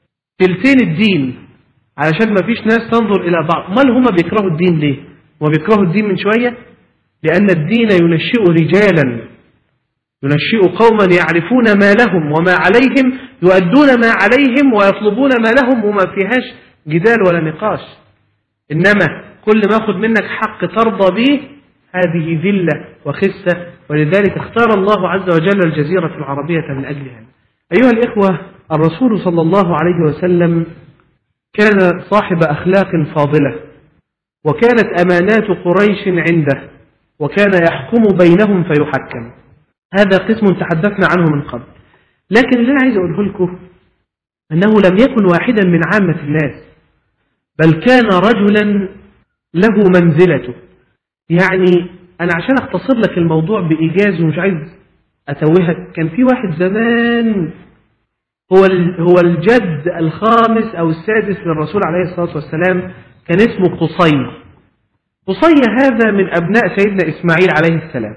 تلتين الدين علشان ما فيش ناس تنظر إلى بعض امال هما بيكرهوا الدين ليه وبيكرهوا الدين من شوية لأن الدين ينشئ رجالا ينشئ قوما يعرفون ما لهم وما عليهم يؤدون ما عليهم ويطلبون ما لهم وما فيهاش جدال ولا نقاش إنما كل ما أخذ منك حق ترضى به هذه ذلة وخسة ولذلك اختار الله عز وجل الجزيرة العربية من أجلها أيها الإخوة الرسول صلى الله عليه وسلم كان صاحب أخلاق فاضلة وكانت أمانات قريش عنده وكان يحكم بينهم فيحكم هذا قسم تحدثنا عنه من قبل لكن اللي أنا عايز أقوله لكم أنه لم يكن واحدا من عامة الناس بل كان رجلا له منزلته يعني أنا عشان أختصر لك الموضوع بإيجاز ومش عايز أتوهك كان في واحد زمان هو هو الجد الخامس أو السادس للرسول عليه الصلاة والسلام كان اسمه قصي قصي هذا من أبناء سيدنا إسماعيل عليه السلام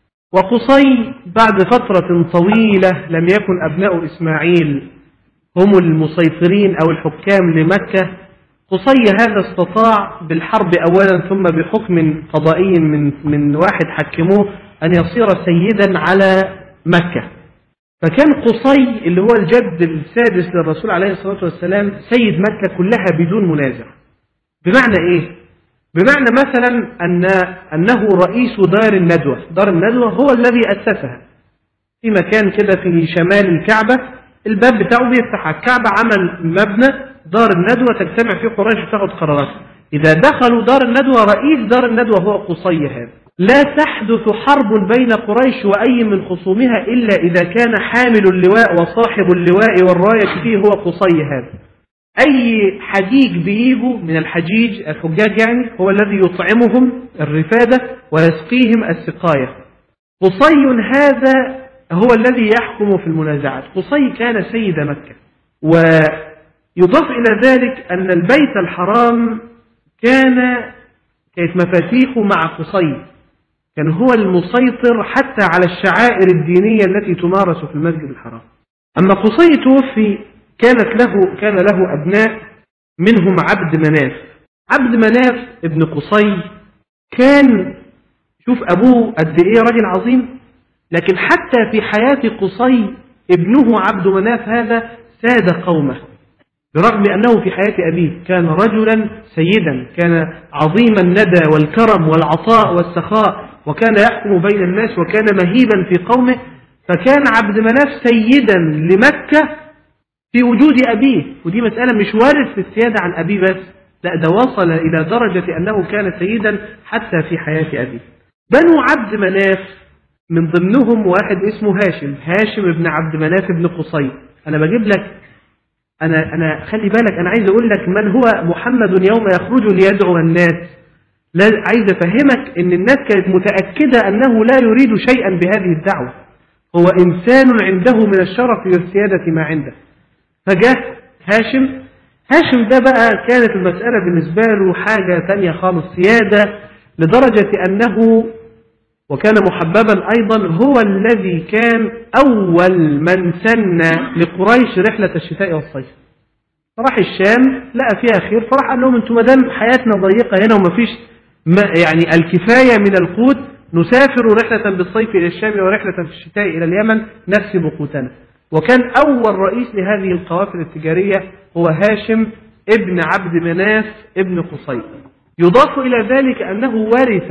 وقصي بعد فترة طويلة لم يكن أبناء إسماعيل هم المسيطرين أو الحكام لمكة قصي هذا استطاع بالحرب أولا ثم بحكم قضائي من, من واحد حكموه أن يصير سيدا على مكة فكان قصي اللي هو الجد السادس للرسول عليه الصلاة والسلام سيد مكة كلها بدون منازع بمعنى إيه؟ بمعنى مثلا أن أنه رئيس دار الندوة دار الندوة هو الذي أسسها في مكان كده في شمال الكعبة الباب بتاعه بيفتح على الكعبة عمل مبنى دار الندوة تجتمع فيه قريش تاخد قرارات إذا دخلوا دار الندوة رئيس دار الندوة هو قصي هذا لا تحدث حرب بين قريش وأي من خصومها إلا إذا كان حامل اللواء وصاحب اللواء والراية فيه هو قصي هذا أي حجيج بيجوا من الحجيج الحجاج يعني هو الذي يطعمهم الرفادة ويسقيهم السقاية قصي هذا هو الذي يحكم في المنازعات قصي كان سيد مكة ويضاف إلى ذلك أن البيت الحرام كان كانت مفاتيحه مع قصي كان هو المسيطر حتى على الشعائر الدينية التي تمارس في المسجد الحرام أما قصي توفي كانت له كان له أبناء منهم عبد مناف عبد مناف ابن قصي كان شوف أبوه قد إيه راجل عظيم لكن حتى في حياة قصي ابنه عبد مناف هذا ساد قومه برغم أنه في حياة أبيه كان رجلا سيدا كان عظيم الندى والكرم والعطاء والسخاء وكان يحكم بين الناس وكان مهيبا في قومه فكان عبد مناف سيدا لمكة في وجود أبيه ودي مسألة مش وارد في السيادة عن أبيه بس لا ده وصل إلى درجة أنه كان سيدا حتى في حياة أبيه بنو عبد مناف من ضمنهم واحد اسمه هاشم هاشم ابن عبد مناف ابن قصي أنا بجيب لك أنا أنا خلي بالك أنا عايز أقول لك من هو محمد يوم يخرج ليدعو الناس لا عايز أفهمك إن الناس كانت متأكدة أنه لا يريد شيئا بهذه الدعوة هو إنسان عنده من الشرف والسيادة ما عنده فجاء هاشم هاشم ده بقى كانت المسألة بالنسبة له حاجة تانية خالص سيادة لدرجة أنه وكان محببا أيضا هو الذي كان أول من سن لقريش رحلة الشتاء والصيف راح الشام لقى فيها خير فراح قال لهم انتم ما دام حياتنا ضيقة هنا وما فيش ما يعني الكفاية من القوت نسافر رحلة بالصيف إلى الشام ورحلة في الشتاء إلى اليمن نكسب قوتنا وكان أول رئيس لهذه القوافل التجارية هو هاشم ابن عبد مناف ابن قصي يضاف إلى ذلك أنه ورث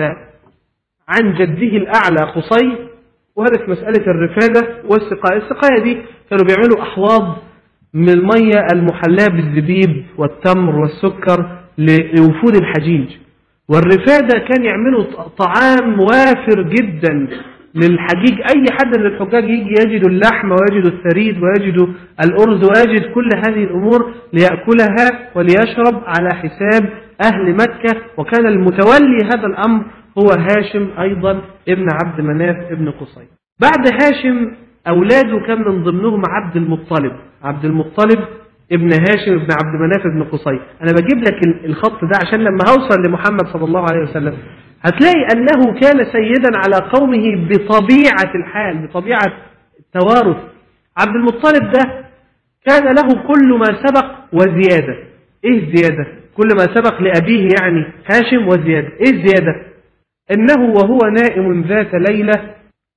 عن جده الأعلى قصي ورث مسألة الرفادة والسقاية السقاية دي كانوا بيعملوا أحواض من المية المحلاة بالزبيب والتمر والسكر لوفود الحجيج والرفادة كان يعملوا طعام وافر جدا للحجيج أي حد من الحجاج يجي يجد اللحم ويجد الثريد ويجد الأرز ويجد كل هذه الأمور ليأكلها وليشرب على حساب أهل مكة وكان المتولي هذا الأمر هو هاشم أيضا ابن عبد مناف ابن قصي بعد هاشم أولاده كان من ضمنهم عبد المطلب عبد المطلب ابن هاشم ابن عبد مناف ابن قصي أنا بجيب لك الخط ده عشان لما هوصل لمحمد صلى الله عليه وسلم هتلاقي أنه كان سيدا على قومه بطبيعة الحال بطبيعة التوارث عبد المطلب ده كان له كل ما سبق وزيادة إيه زيادة كل ما سبق لأبيه يعني هاشم وزيادة إيه زيادة إنه وهو نائم ذات ليلة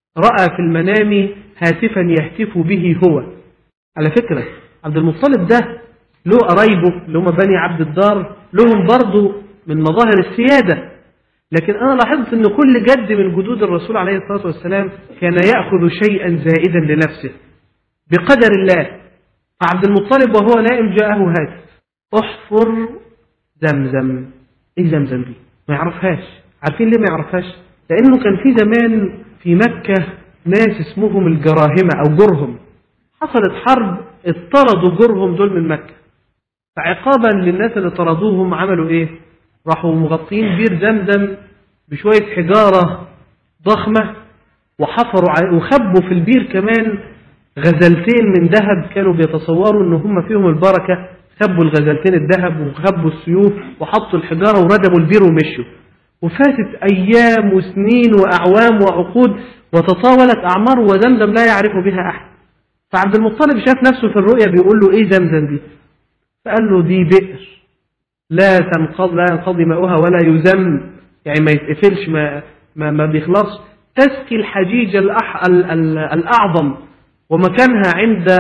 رأى في المنام هاتفا يهتف به هو على فكرة عبد المطلب ده له قرايبه اللي هم بني عبد الدار لهم برضه من مظاهر السيادة لكن أنا لاحظت أن كل جد من جدود الرسول عليه الصلاة والسلام كان يأخذ شيئا زائدا لنفسه بقدر الله فعبد المطلب وهو نائم جاءه هاتف احفر زمزم ايه زمزم دي ما يعرفهاش عارفين ليه ما يعرفهاش لانه كان في زمان في مكة ناس اسمهم الجراهمة او جرهم حصلت حرب اطردوا جرهم دول من مكة فعقابا للناس اللي طردوهم عملوا ايه راحوا مغطين بير زمزم بشوية حجارة ضخمة وحفروا عليه وخبوا في البير كمان غزلتين من ذهب كانوا بيتصوروا ان هم فيهم البركة خبوا الغزلتين الذهب وخبوا السيوف وحطوا الحجارة وردموا البير ومشوا وفاتت أيام وسنين وأعوام وعقود وتطاولت أعمار وزمزم لا يعرف بها أحد فعبد المطلب شاف نفسه في الرؤيا بيقول له إيه زمزم دي فقال له دي بئر لا تنقض لا ينقضي ماؤها ولا يزم يعني ما يتقفلش ما ما, ما بيخلص تسقي الحجيج الأح ال ال الأعظم ومكانها عند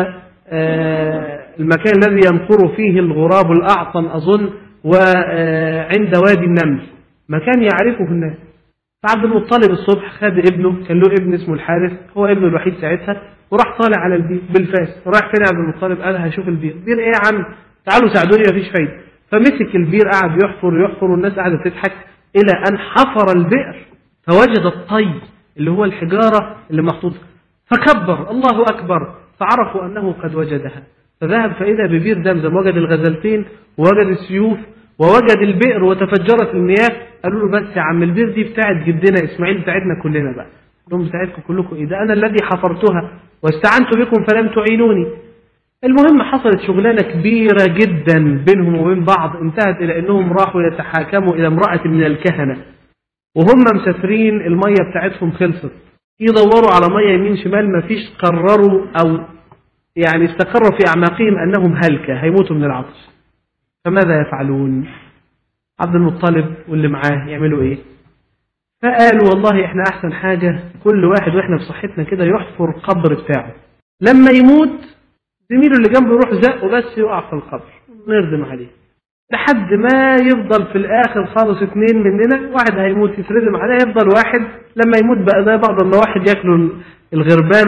آه المكان الذي ينقر فيه الغراب الأعظم أظن وعند وادي النمل مكان يعرفه الناس فعبد المطلب الصبح خد ابنه كان له ابن اسمه الحارث هو ابنه الوحيد ساعتها وراح طالع على البير بالفاس راح فين عبد المطلب قال هشوف البير بير ايه يا عم تعالوا ساعدوني مفيش فايده فمسك البير قعد يحفر يحفر والناس قاعده تضحك الى ان حفر البئر فوجد الطي اللي هو الحجاره اللي محطوطه فكبر الله اكبر فعرفوا انه قد وجدها فذهب فاذا ببير زمزم وجد الغزلتين ووجد السيوف ووجد البئر وتفجرت المياه قالوا له بس يا عم البئر دي بتاعت جدنا اسماعيل بتاعتنا كلنا بقى لهم بتاعتكم كلكم ايه ده انا الذي حفرتها واستعنت بكم فلم تعينوني المهم حصلت شغلانه كبيره جدا بينهم وبين بعض انتهت الى انهم راحوا يتحاكموا الى امراه من الكهنه وهم مسافرين الميه بتاعتهم خلصت يدوروا على ميه يمين شمال ما فيش قرروا او يعني استقر في اعماقهم انهم هلكه هيموتوا من العطش فماذا يفعلون عبد المطلب واللي معاه يعملوا ايه فقالوا والله احنا احسن حاجة كل واحد واحنا في صحتنا كده يحفر قبر بتاعه لما يموت زميله اللي جنبه يروح زقه بس يقع في القبر نردم عليه لحد ما يفضل في الاخر خالص اتنين مننا واحد هيموت يتردم عليه يفضل واحد لما يموت بقى زي بعض ما واحد ياكلوا الغربان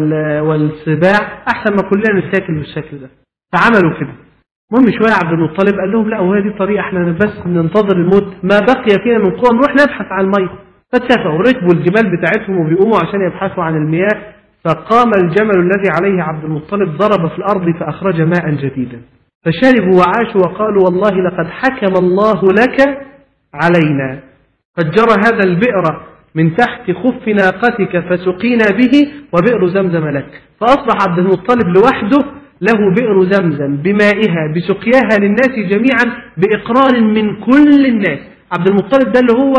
والسباع احسن ما كلنا نتاكل بالشكل ده فعملوا كده المهم شويه عبد المطلب قال لهم لا وهي دي طريقه احنا بس ننتظر الموت ما بقي فينا من قوه نروح نبحث عن الميه فاتفقوا وركبوا الجمال بتاعتهم وبيقوموا عشان يبحثوا عن المياه فقام الجمل الذي عليه عبد المطلب ضرب في الارض فاخرج ماء جديدا فشربوا وعاشوا وقالوا والله لقد حكم الله لك علينا فجر هذا البئر من تحت خف ناقتك فسقينا به وبئر زمزم لك فأصبح عبد المطلب لوحده له بئر زمزم بمائها بسقياها للناس جميعا بإقرار من كل الناس عبد المطلب ده اللي هو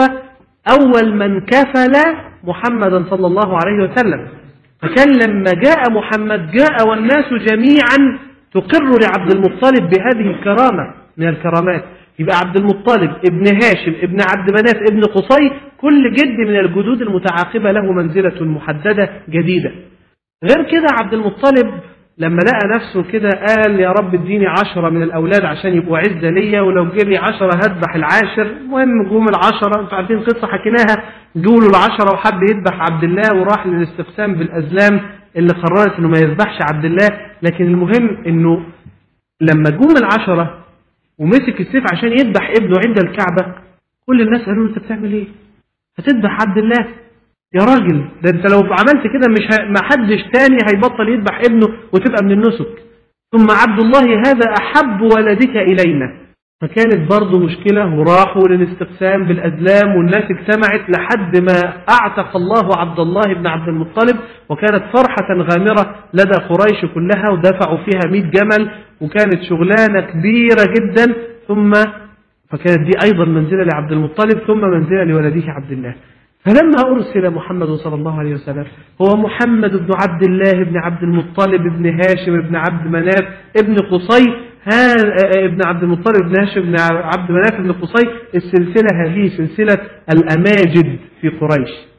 أول من كفل محمدا صلى الله عليه وسلم فكان لما جاء محمد جاء والناس جميعا تقر لعبد المطلب بهذه الكرامة من الكرامات يبقى عبد المطلب ابن هاشم ابن عبد مناف ابن قصي كل جد من الجدود المتعاقبة له منزلة محددة جديدة غير كده عبد المطلب لما لقى نفسه كده قال يا رب اديني عشرة من الأولاد عشان يبقوا عزة ليا ولو جري عشرة هذبح العاشر المهم جم العشرة انتوا عارفين قصة حكيناها جولوا العشرة وحب يذبح عبد الله وراح للاستقسام بالأزلام اللي قررت انه ما يذبحش عبد الله لكن المهم انه لما جم العشرة ومسك السيف عشان يذبح ابنه عند الكعبة كل الناس قالوا له انت بتعمل ايه؟ هتذبح عبد الله يا راجل ده انت لو عملت كده مش ه... ما حدش تاني هيبطل يذبح ابنه وتبقى من النسك ثم عبد الله هذا احب ولدك الينا فكانت برضه مشكلة وراحوا للاستقسام بالأزلام والناس اجتمعت لحد ما أعتق الله عبد الله بن عبد المطلب وكانت فرحة غامرة لدى قريش كلها ودفعوا فيها 100 جمل وكانت شغلانة كبيرة جدا ثم فكانت دي أيضا منزلة لعبد المطلب ثم منزلة لولده عبد الله فلما أرسل محمد صلى الله عليه وسلم هو محمد بن عبد الله بن عبد المطلب بن هاشم بن عبد مناف ابن قصي ها ابن عبد المطلب بن هاشم بن عبد مناف بن قصي السلسلة هذه سلسلة الأماجد في قريش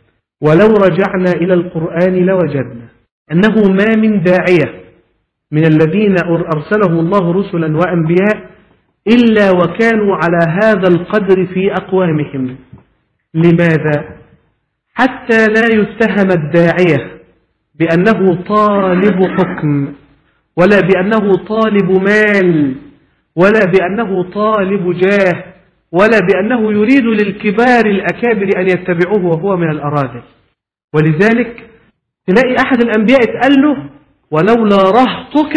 ولو رجعنا إلى القرآن لوجدنا أنه ما من داعية من الذين أرسلهم الله رسلا وأنبياء إلا وكانوا على هذا القدر في أقوامهم لماذا؟ حتى لا يتهم الداعية بأنه طالب حكم ولا بأنه طالب مال ولا بأنه طالب جاه ولا بأنه يريد للكبار الأكابر أن يتبعوه وهو من الأراذل ولذلك تلاقي أحد الأنبياء اتقال له ولولا رهطك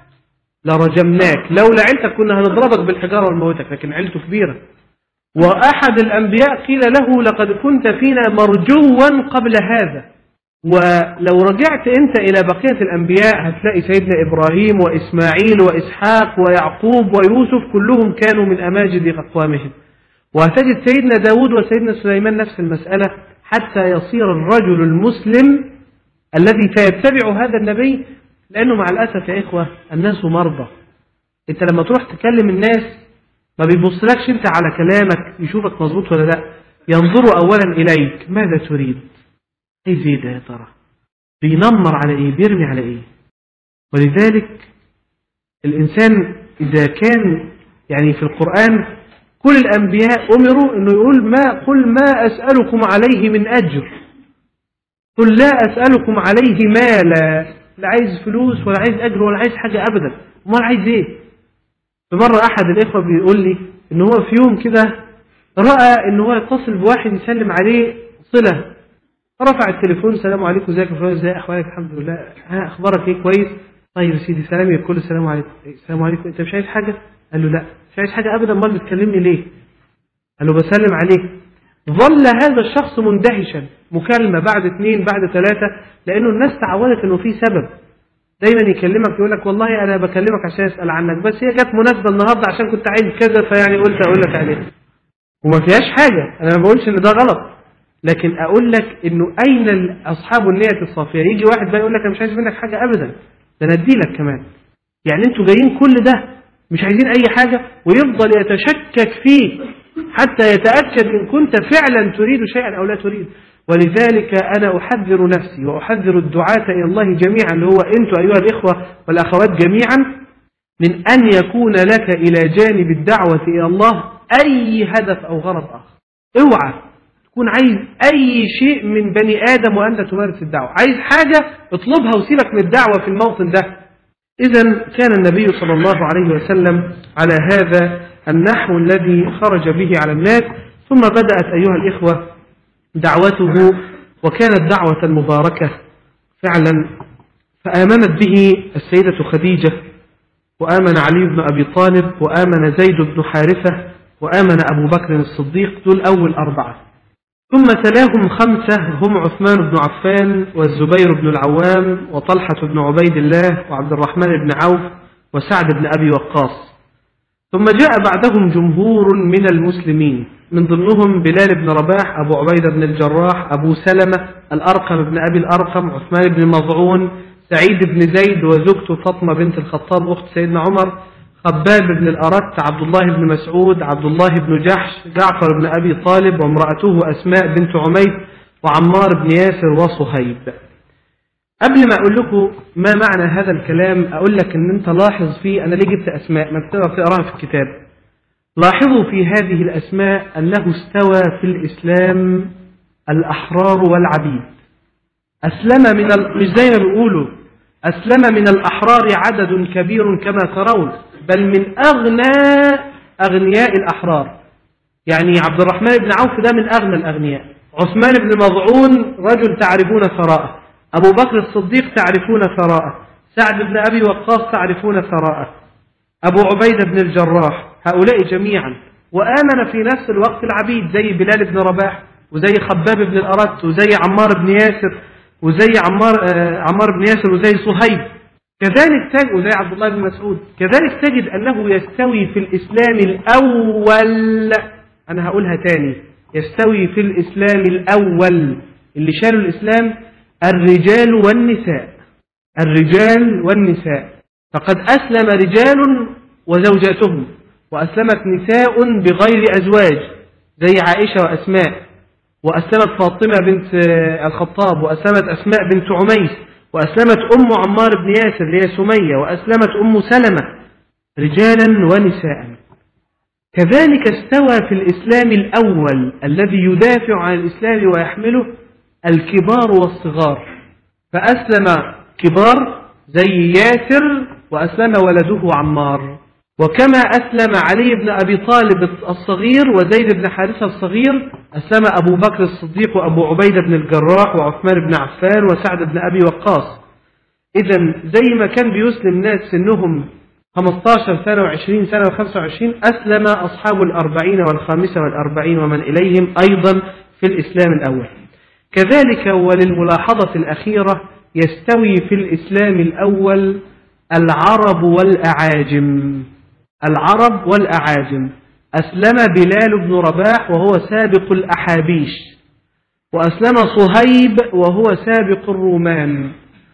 لرجمناك لولا عيلتك كنا هنضربك بالحجارة ونموتك لكن عيلته كبيرة وأحد الأنبياء قيل له لقد كنت فينا مرجوا قبل هذا ولو رجعت أنت إلى بقية الأنبياء هتلاقي سيدنا إبراهيم وإسماعيل وإسحاق ويعقوب ويوسف كلهم كانوا من أماجد أقوامهم وهتجد سيدنا داود وسيدنا سليمان نفس المسألة حتى يصير الرجل المسلم الذي سيتبع هذا النبي لأنه مع الأسف يا إخوة الناس مرضى أنت لما تروح تكلم الناس ما بيبصلكش أنت على كلامك يشوفك مظبوط ولا لا ينظر أولا إليك ماذا تريد عايز ايه ده يا ترى بينمر على ايه بيرمي على ايه ولذلك الإنسان إذا كان يعني في القرآن كل الأنبياء أمروا أنه يقول ما قل ما أسألكم عليه من أجر قل لا أسألكم عليه مالا لا عايز فلوس ولا عايز أجر ولا عايز حاجة أبدا امال عايز إيه فمرة أحد الإخوة بيقول لي إن هو في يوم كده رأى إن هو يتصل بواحد يسلم عليه صلة رفع التليفون السلام عليكم ازيك يا فلان ازي احوالك الحمد لله ها اخبارك ايه كويس طيب يا سيدي سلام يقول السلام عليكم السلام عليكم انت مش عايز حاجه قال له لا مش عايز حاجه ابدا امال بتكلمني ليه قال له بسلم عليك ظل هذا الشخص مندهشا مكالمه بعد اثنين بعد ثلاثه لانه الناس تعودت انه في سبب دايما يكلمك يقول لك والله انا بكلمك عشان اسال عنك بس هي جت مناسبه النهارده عشان كنت عايز كذا فيعني قلت اقول لك عليه وما فيهاش حاجه انا ما بقولش ان ده غلط لكن اقول لك انه اين اصحاب النيه الصافيه يجي واحد بقى يقول لك انا مش عايز منك حاجه ابدا ده انا ادي لك كمان يعني انتوا جايين كل ده مش عايزين اي حاجه ويفضل يتشكك فيه حتى يتاكد ان كنت فعلا تريد شيئا او لا تريد ولذلك انا احذر نفسي واحذر الدعاة الى الله جميعا اللي هو انتوا ايها الاخوه والاخوات جميعا من ان يكون لك الى جانب الدعوه الى الله اي هدف او غرض اخر اوعى تكون عايز أي شيء من بني آدم وأنت تمارس الدعوة عايز حاجة اطلبها وسيبك من الدعوة في الموطن ده إذا كان النبي صلى الله عليه وسلم على هذا النحو الذي خرج به على الناس ثم بدأت أيها الإخوة دعوته وكانت دعوة مباركة فعلا فآمنت به السيدة خديجة وآمن علي بن أبي طالب وآمن زيد بن حارثة وآمن أبو بكر الصديق دول أول أربعة ثم تلاهم خمسة هم عثمان بن عفان والزبير بن العوام وطلحة بن عبيد الله وعبد الرحمن بن عوف وسعد بن أبي وقاص ثم جاء بعدهم جمهور من المسلمين من ضمنهم بلال بن رباح أبو عبيدة بن الجراح أبو سلمة الأرقم بن أبي الأرقم عثمان بن مضعون سعيد بن زيد وزوجته فاطمة بنت الخطاب أخت سيدنا عمر خباب بن الأرت عبد الله بن مسعود عبد الله بن جحش جعفر بن أبي طالب وامرأته أسماء بنت عميد وعمار بن ياسر وصهيب قبل ما أقول لكم ما معنى هذا الكلام أقول لك أن أنت لاحظ فيه أنا ليه جبت أسماء ما تقدر تقراها في الكتاب لاحظوا في هذه الأسماء أنه استوى في الإسلام الأحرار والعبيد أسلم من ال... مش زي ما بيقولوا أسلم من الأحرار عدد كبير كما ترون بل من أغنى أغنياء الأحرار يعني عبد الرحمن بن عوف ده من أغنى الأغنياء عثمان بن مضعون رجل تعرفون ثراءه أبو بكر الصديق تعرفون ثراءه سعد بن أبي وقاص تعرفون ثراءه أبو عبيدة بن الجراح هؤلاء جميعا وآمن في نفس الوقت العبيد زي بلال بن رباح وزي خباب بن الأرت وزي عمار بن ياسر وزي عمار آه عمار بن ياسر وزي صهيب كذلك تجد وزي عبد الله بن مسعود كذلك تجد أنه يستوي في الإسلام الأول أنا هقولها تاني يستوي في الإسلام الأول اللي شالوا الإسلام الرجال والنساء الرجال والنساء فقد أسلم رجال وزوجاتهم وأسلمت نساء بغير أزواج زي عائشة وأسماء وأسلمت فاطمة بنت الخطاب وأسلمت أسماء بنت عميس وأسلمت أم عمار بن ياسر اللي هي سمية وأسلمت أم سلمة رجالا ونساء كذلك استوى في الإسلام الأول الذي يدافع عن الإسلام ويحمله الكبار والصغار فأسلم كبار زي ياسر وأسلم ولده عمار وكما أسلم علي بن أبي طالب الصغير وزيد بن حارثة الصغير أسلم أبو بكر الصديق وأبو عبيدة بن الجراح وعثمان بن عفان وسعد بن أبي وقاص إذا زي ما كان بيسلم ناس سنهم 15 سنة و20 سنة و25 أسلم أصحاب الأربعين والخامسة والأربعين ومن إليهم أيضا في الإسلام الأول كذلك وللملاحظة الأخيرة يستوي في الإسلام الأول العرب والأعاجم العرب والأعاجم أسلم بلال بن رباح وهو سابق الأحابيش وأسلم صهيب وهو سابق الرومان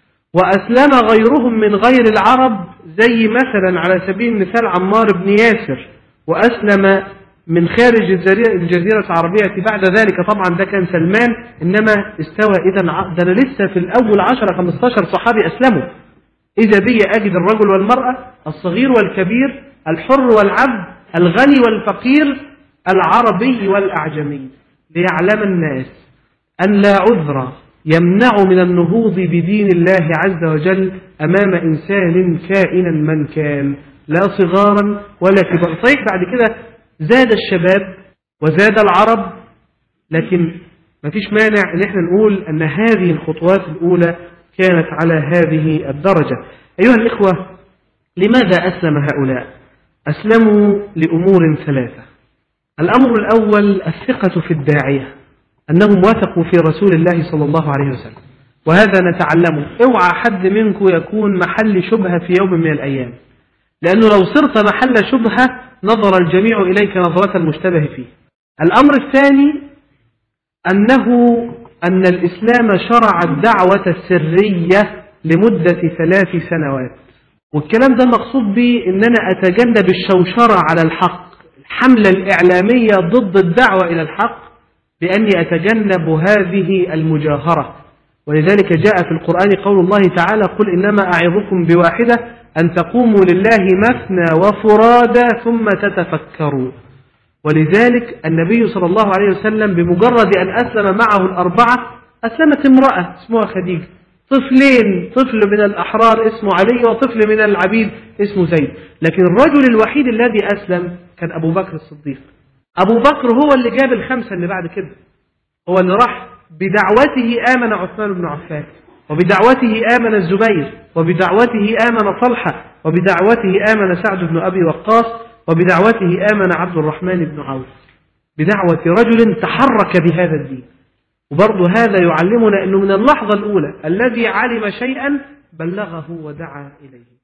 وأسلم غيرهم من غير العرب زي مثلا على سبيل المثال عمار بن ياسر وأسلم من خارج الجزيرة العربية بعد ذلك طبعا ده كان سلمان إنما استوى إذا ده أنا لسه في الأول 10 15 صحابي أسلموا إذا بي أجد الرجل والمرأة الصغير والكبير الحر والعبد الغني والفقير العربي والأعجمي ليعلم الناس أن لا عذر يمنع من النهوض بدين الله عز وجل أمام إنسان كائنا من كان لا صغارا ولا كبار صحيح بعد كده زاد الشباب وزاد العرب لكن ما فيش مانع ان احنا نقول ان هذه الخطوات الاولى كانت على هذه الدرجة ايها الاخوة لماذا اسلم هؤلاء اسلموا لامور ثلاثة الامر الاول الثقة في الداعية انهم وثقوا في رسول الله صلى الله عليه وسلم وهذا نتعلمه اوعى حد منكم يكون محل شبهة في يوم من الايام لانه لو صرت محل شبهة نظر الجميع إليك نظرة المشتبه فيه الأمر الثاني أنه أن الإسلام شرع الدعوة السرية لمدة ثلاث سنوات والكلام ده مقصود به أن أنا أتجنب الشوشرة على الحق الحملة الإعلامية ضد الدعوة إلى الحق بأني أتجنب هذه المجاهرة ولذلك جاء في القرآن قول الله تعالى قل إنما أعظكم بواحدة أن تقوموا لله مثنى وفرادى ثم تتفكروا ولذلك النبي صلى الله عليه وسلم بمجرد أن أسلم معه الأربعة أسلمت امرأة اسمها خديجة طفلين طفل من الأحرار اسمه علي وطفل من العبيد اسمه زيد لكن الرجل الوحيد الذي أسلم كان أبو بكر الصديق أبو بكر هو اللي جاب الخمسة اللي بعد كده هو اللي راح بدعوته آمن عثمان بن عفان وبدعوته آمن الزبير وبدعوته آمن طلحة وبدعوته آمن سعد بن أبي وقاص وبدعوته آمن عبد الرحمن بن عوف بدعوة رجل تحرك بهذا الدين وبرضه هذا يعلمنا أنه من اللحظة الأولى الذي علم شيئا بلغه ودعا إليه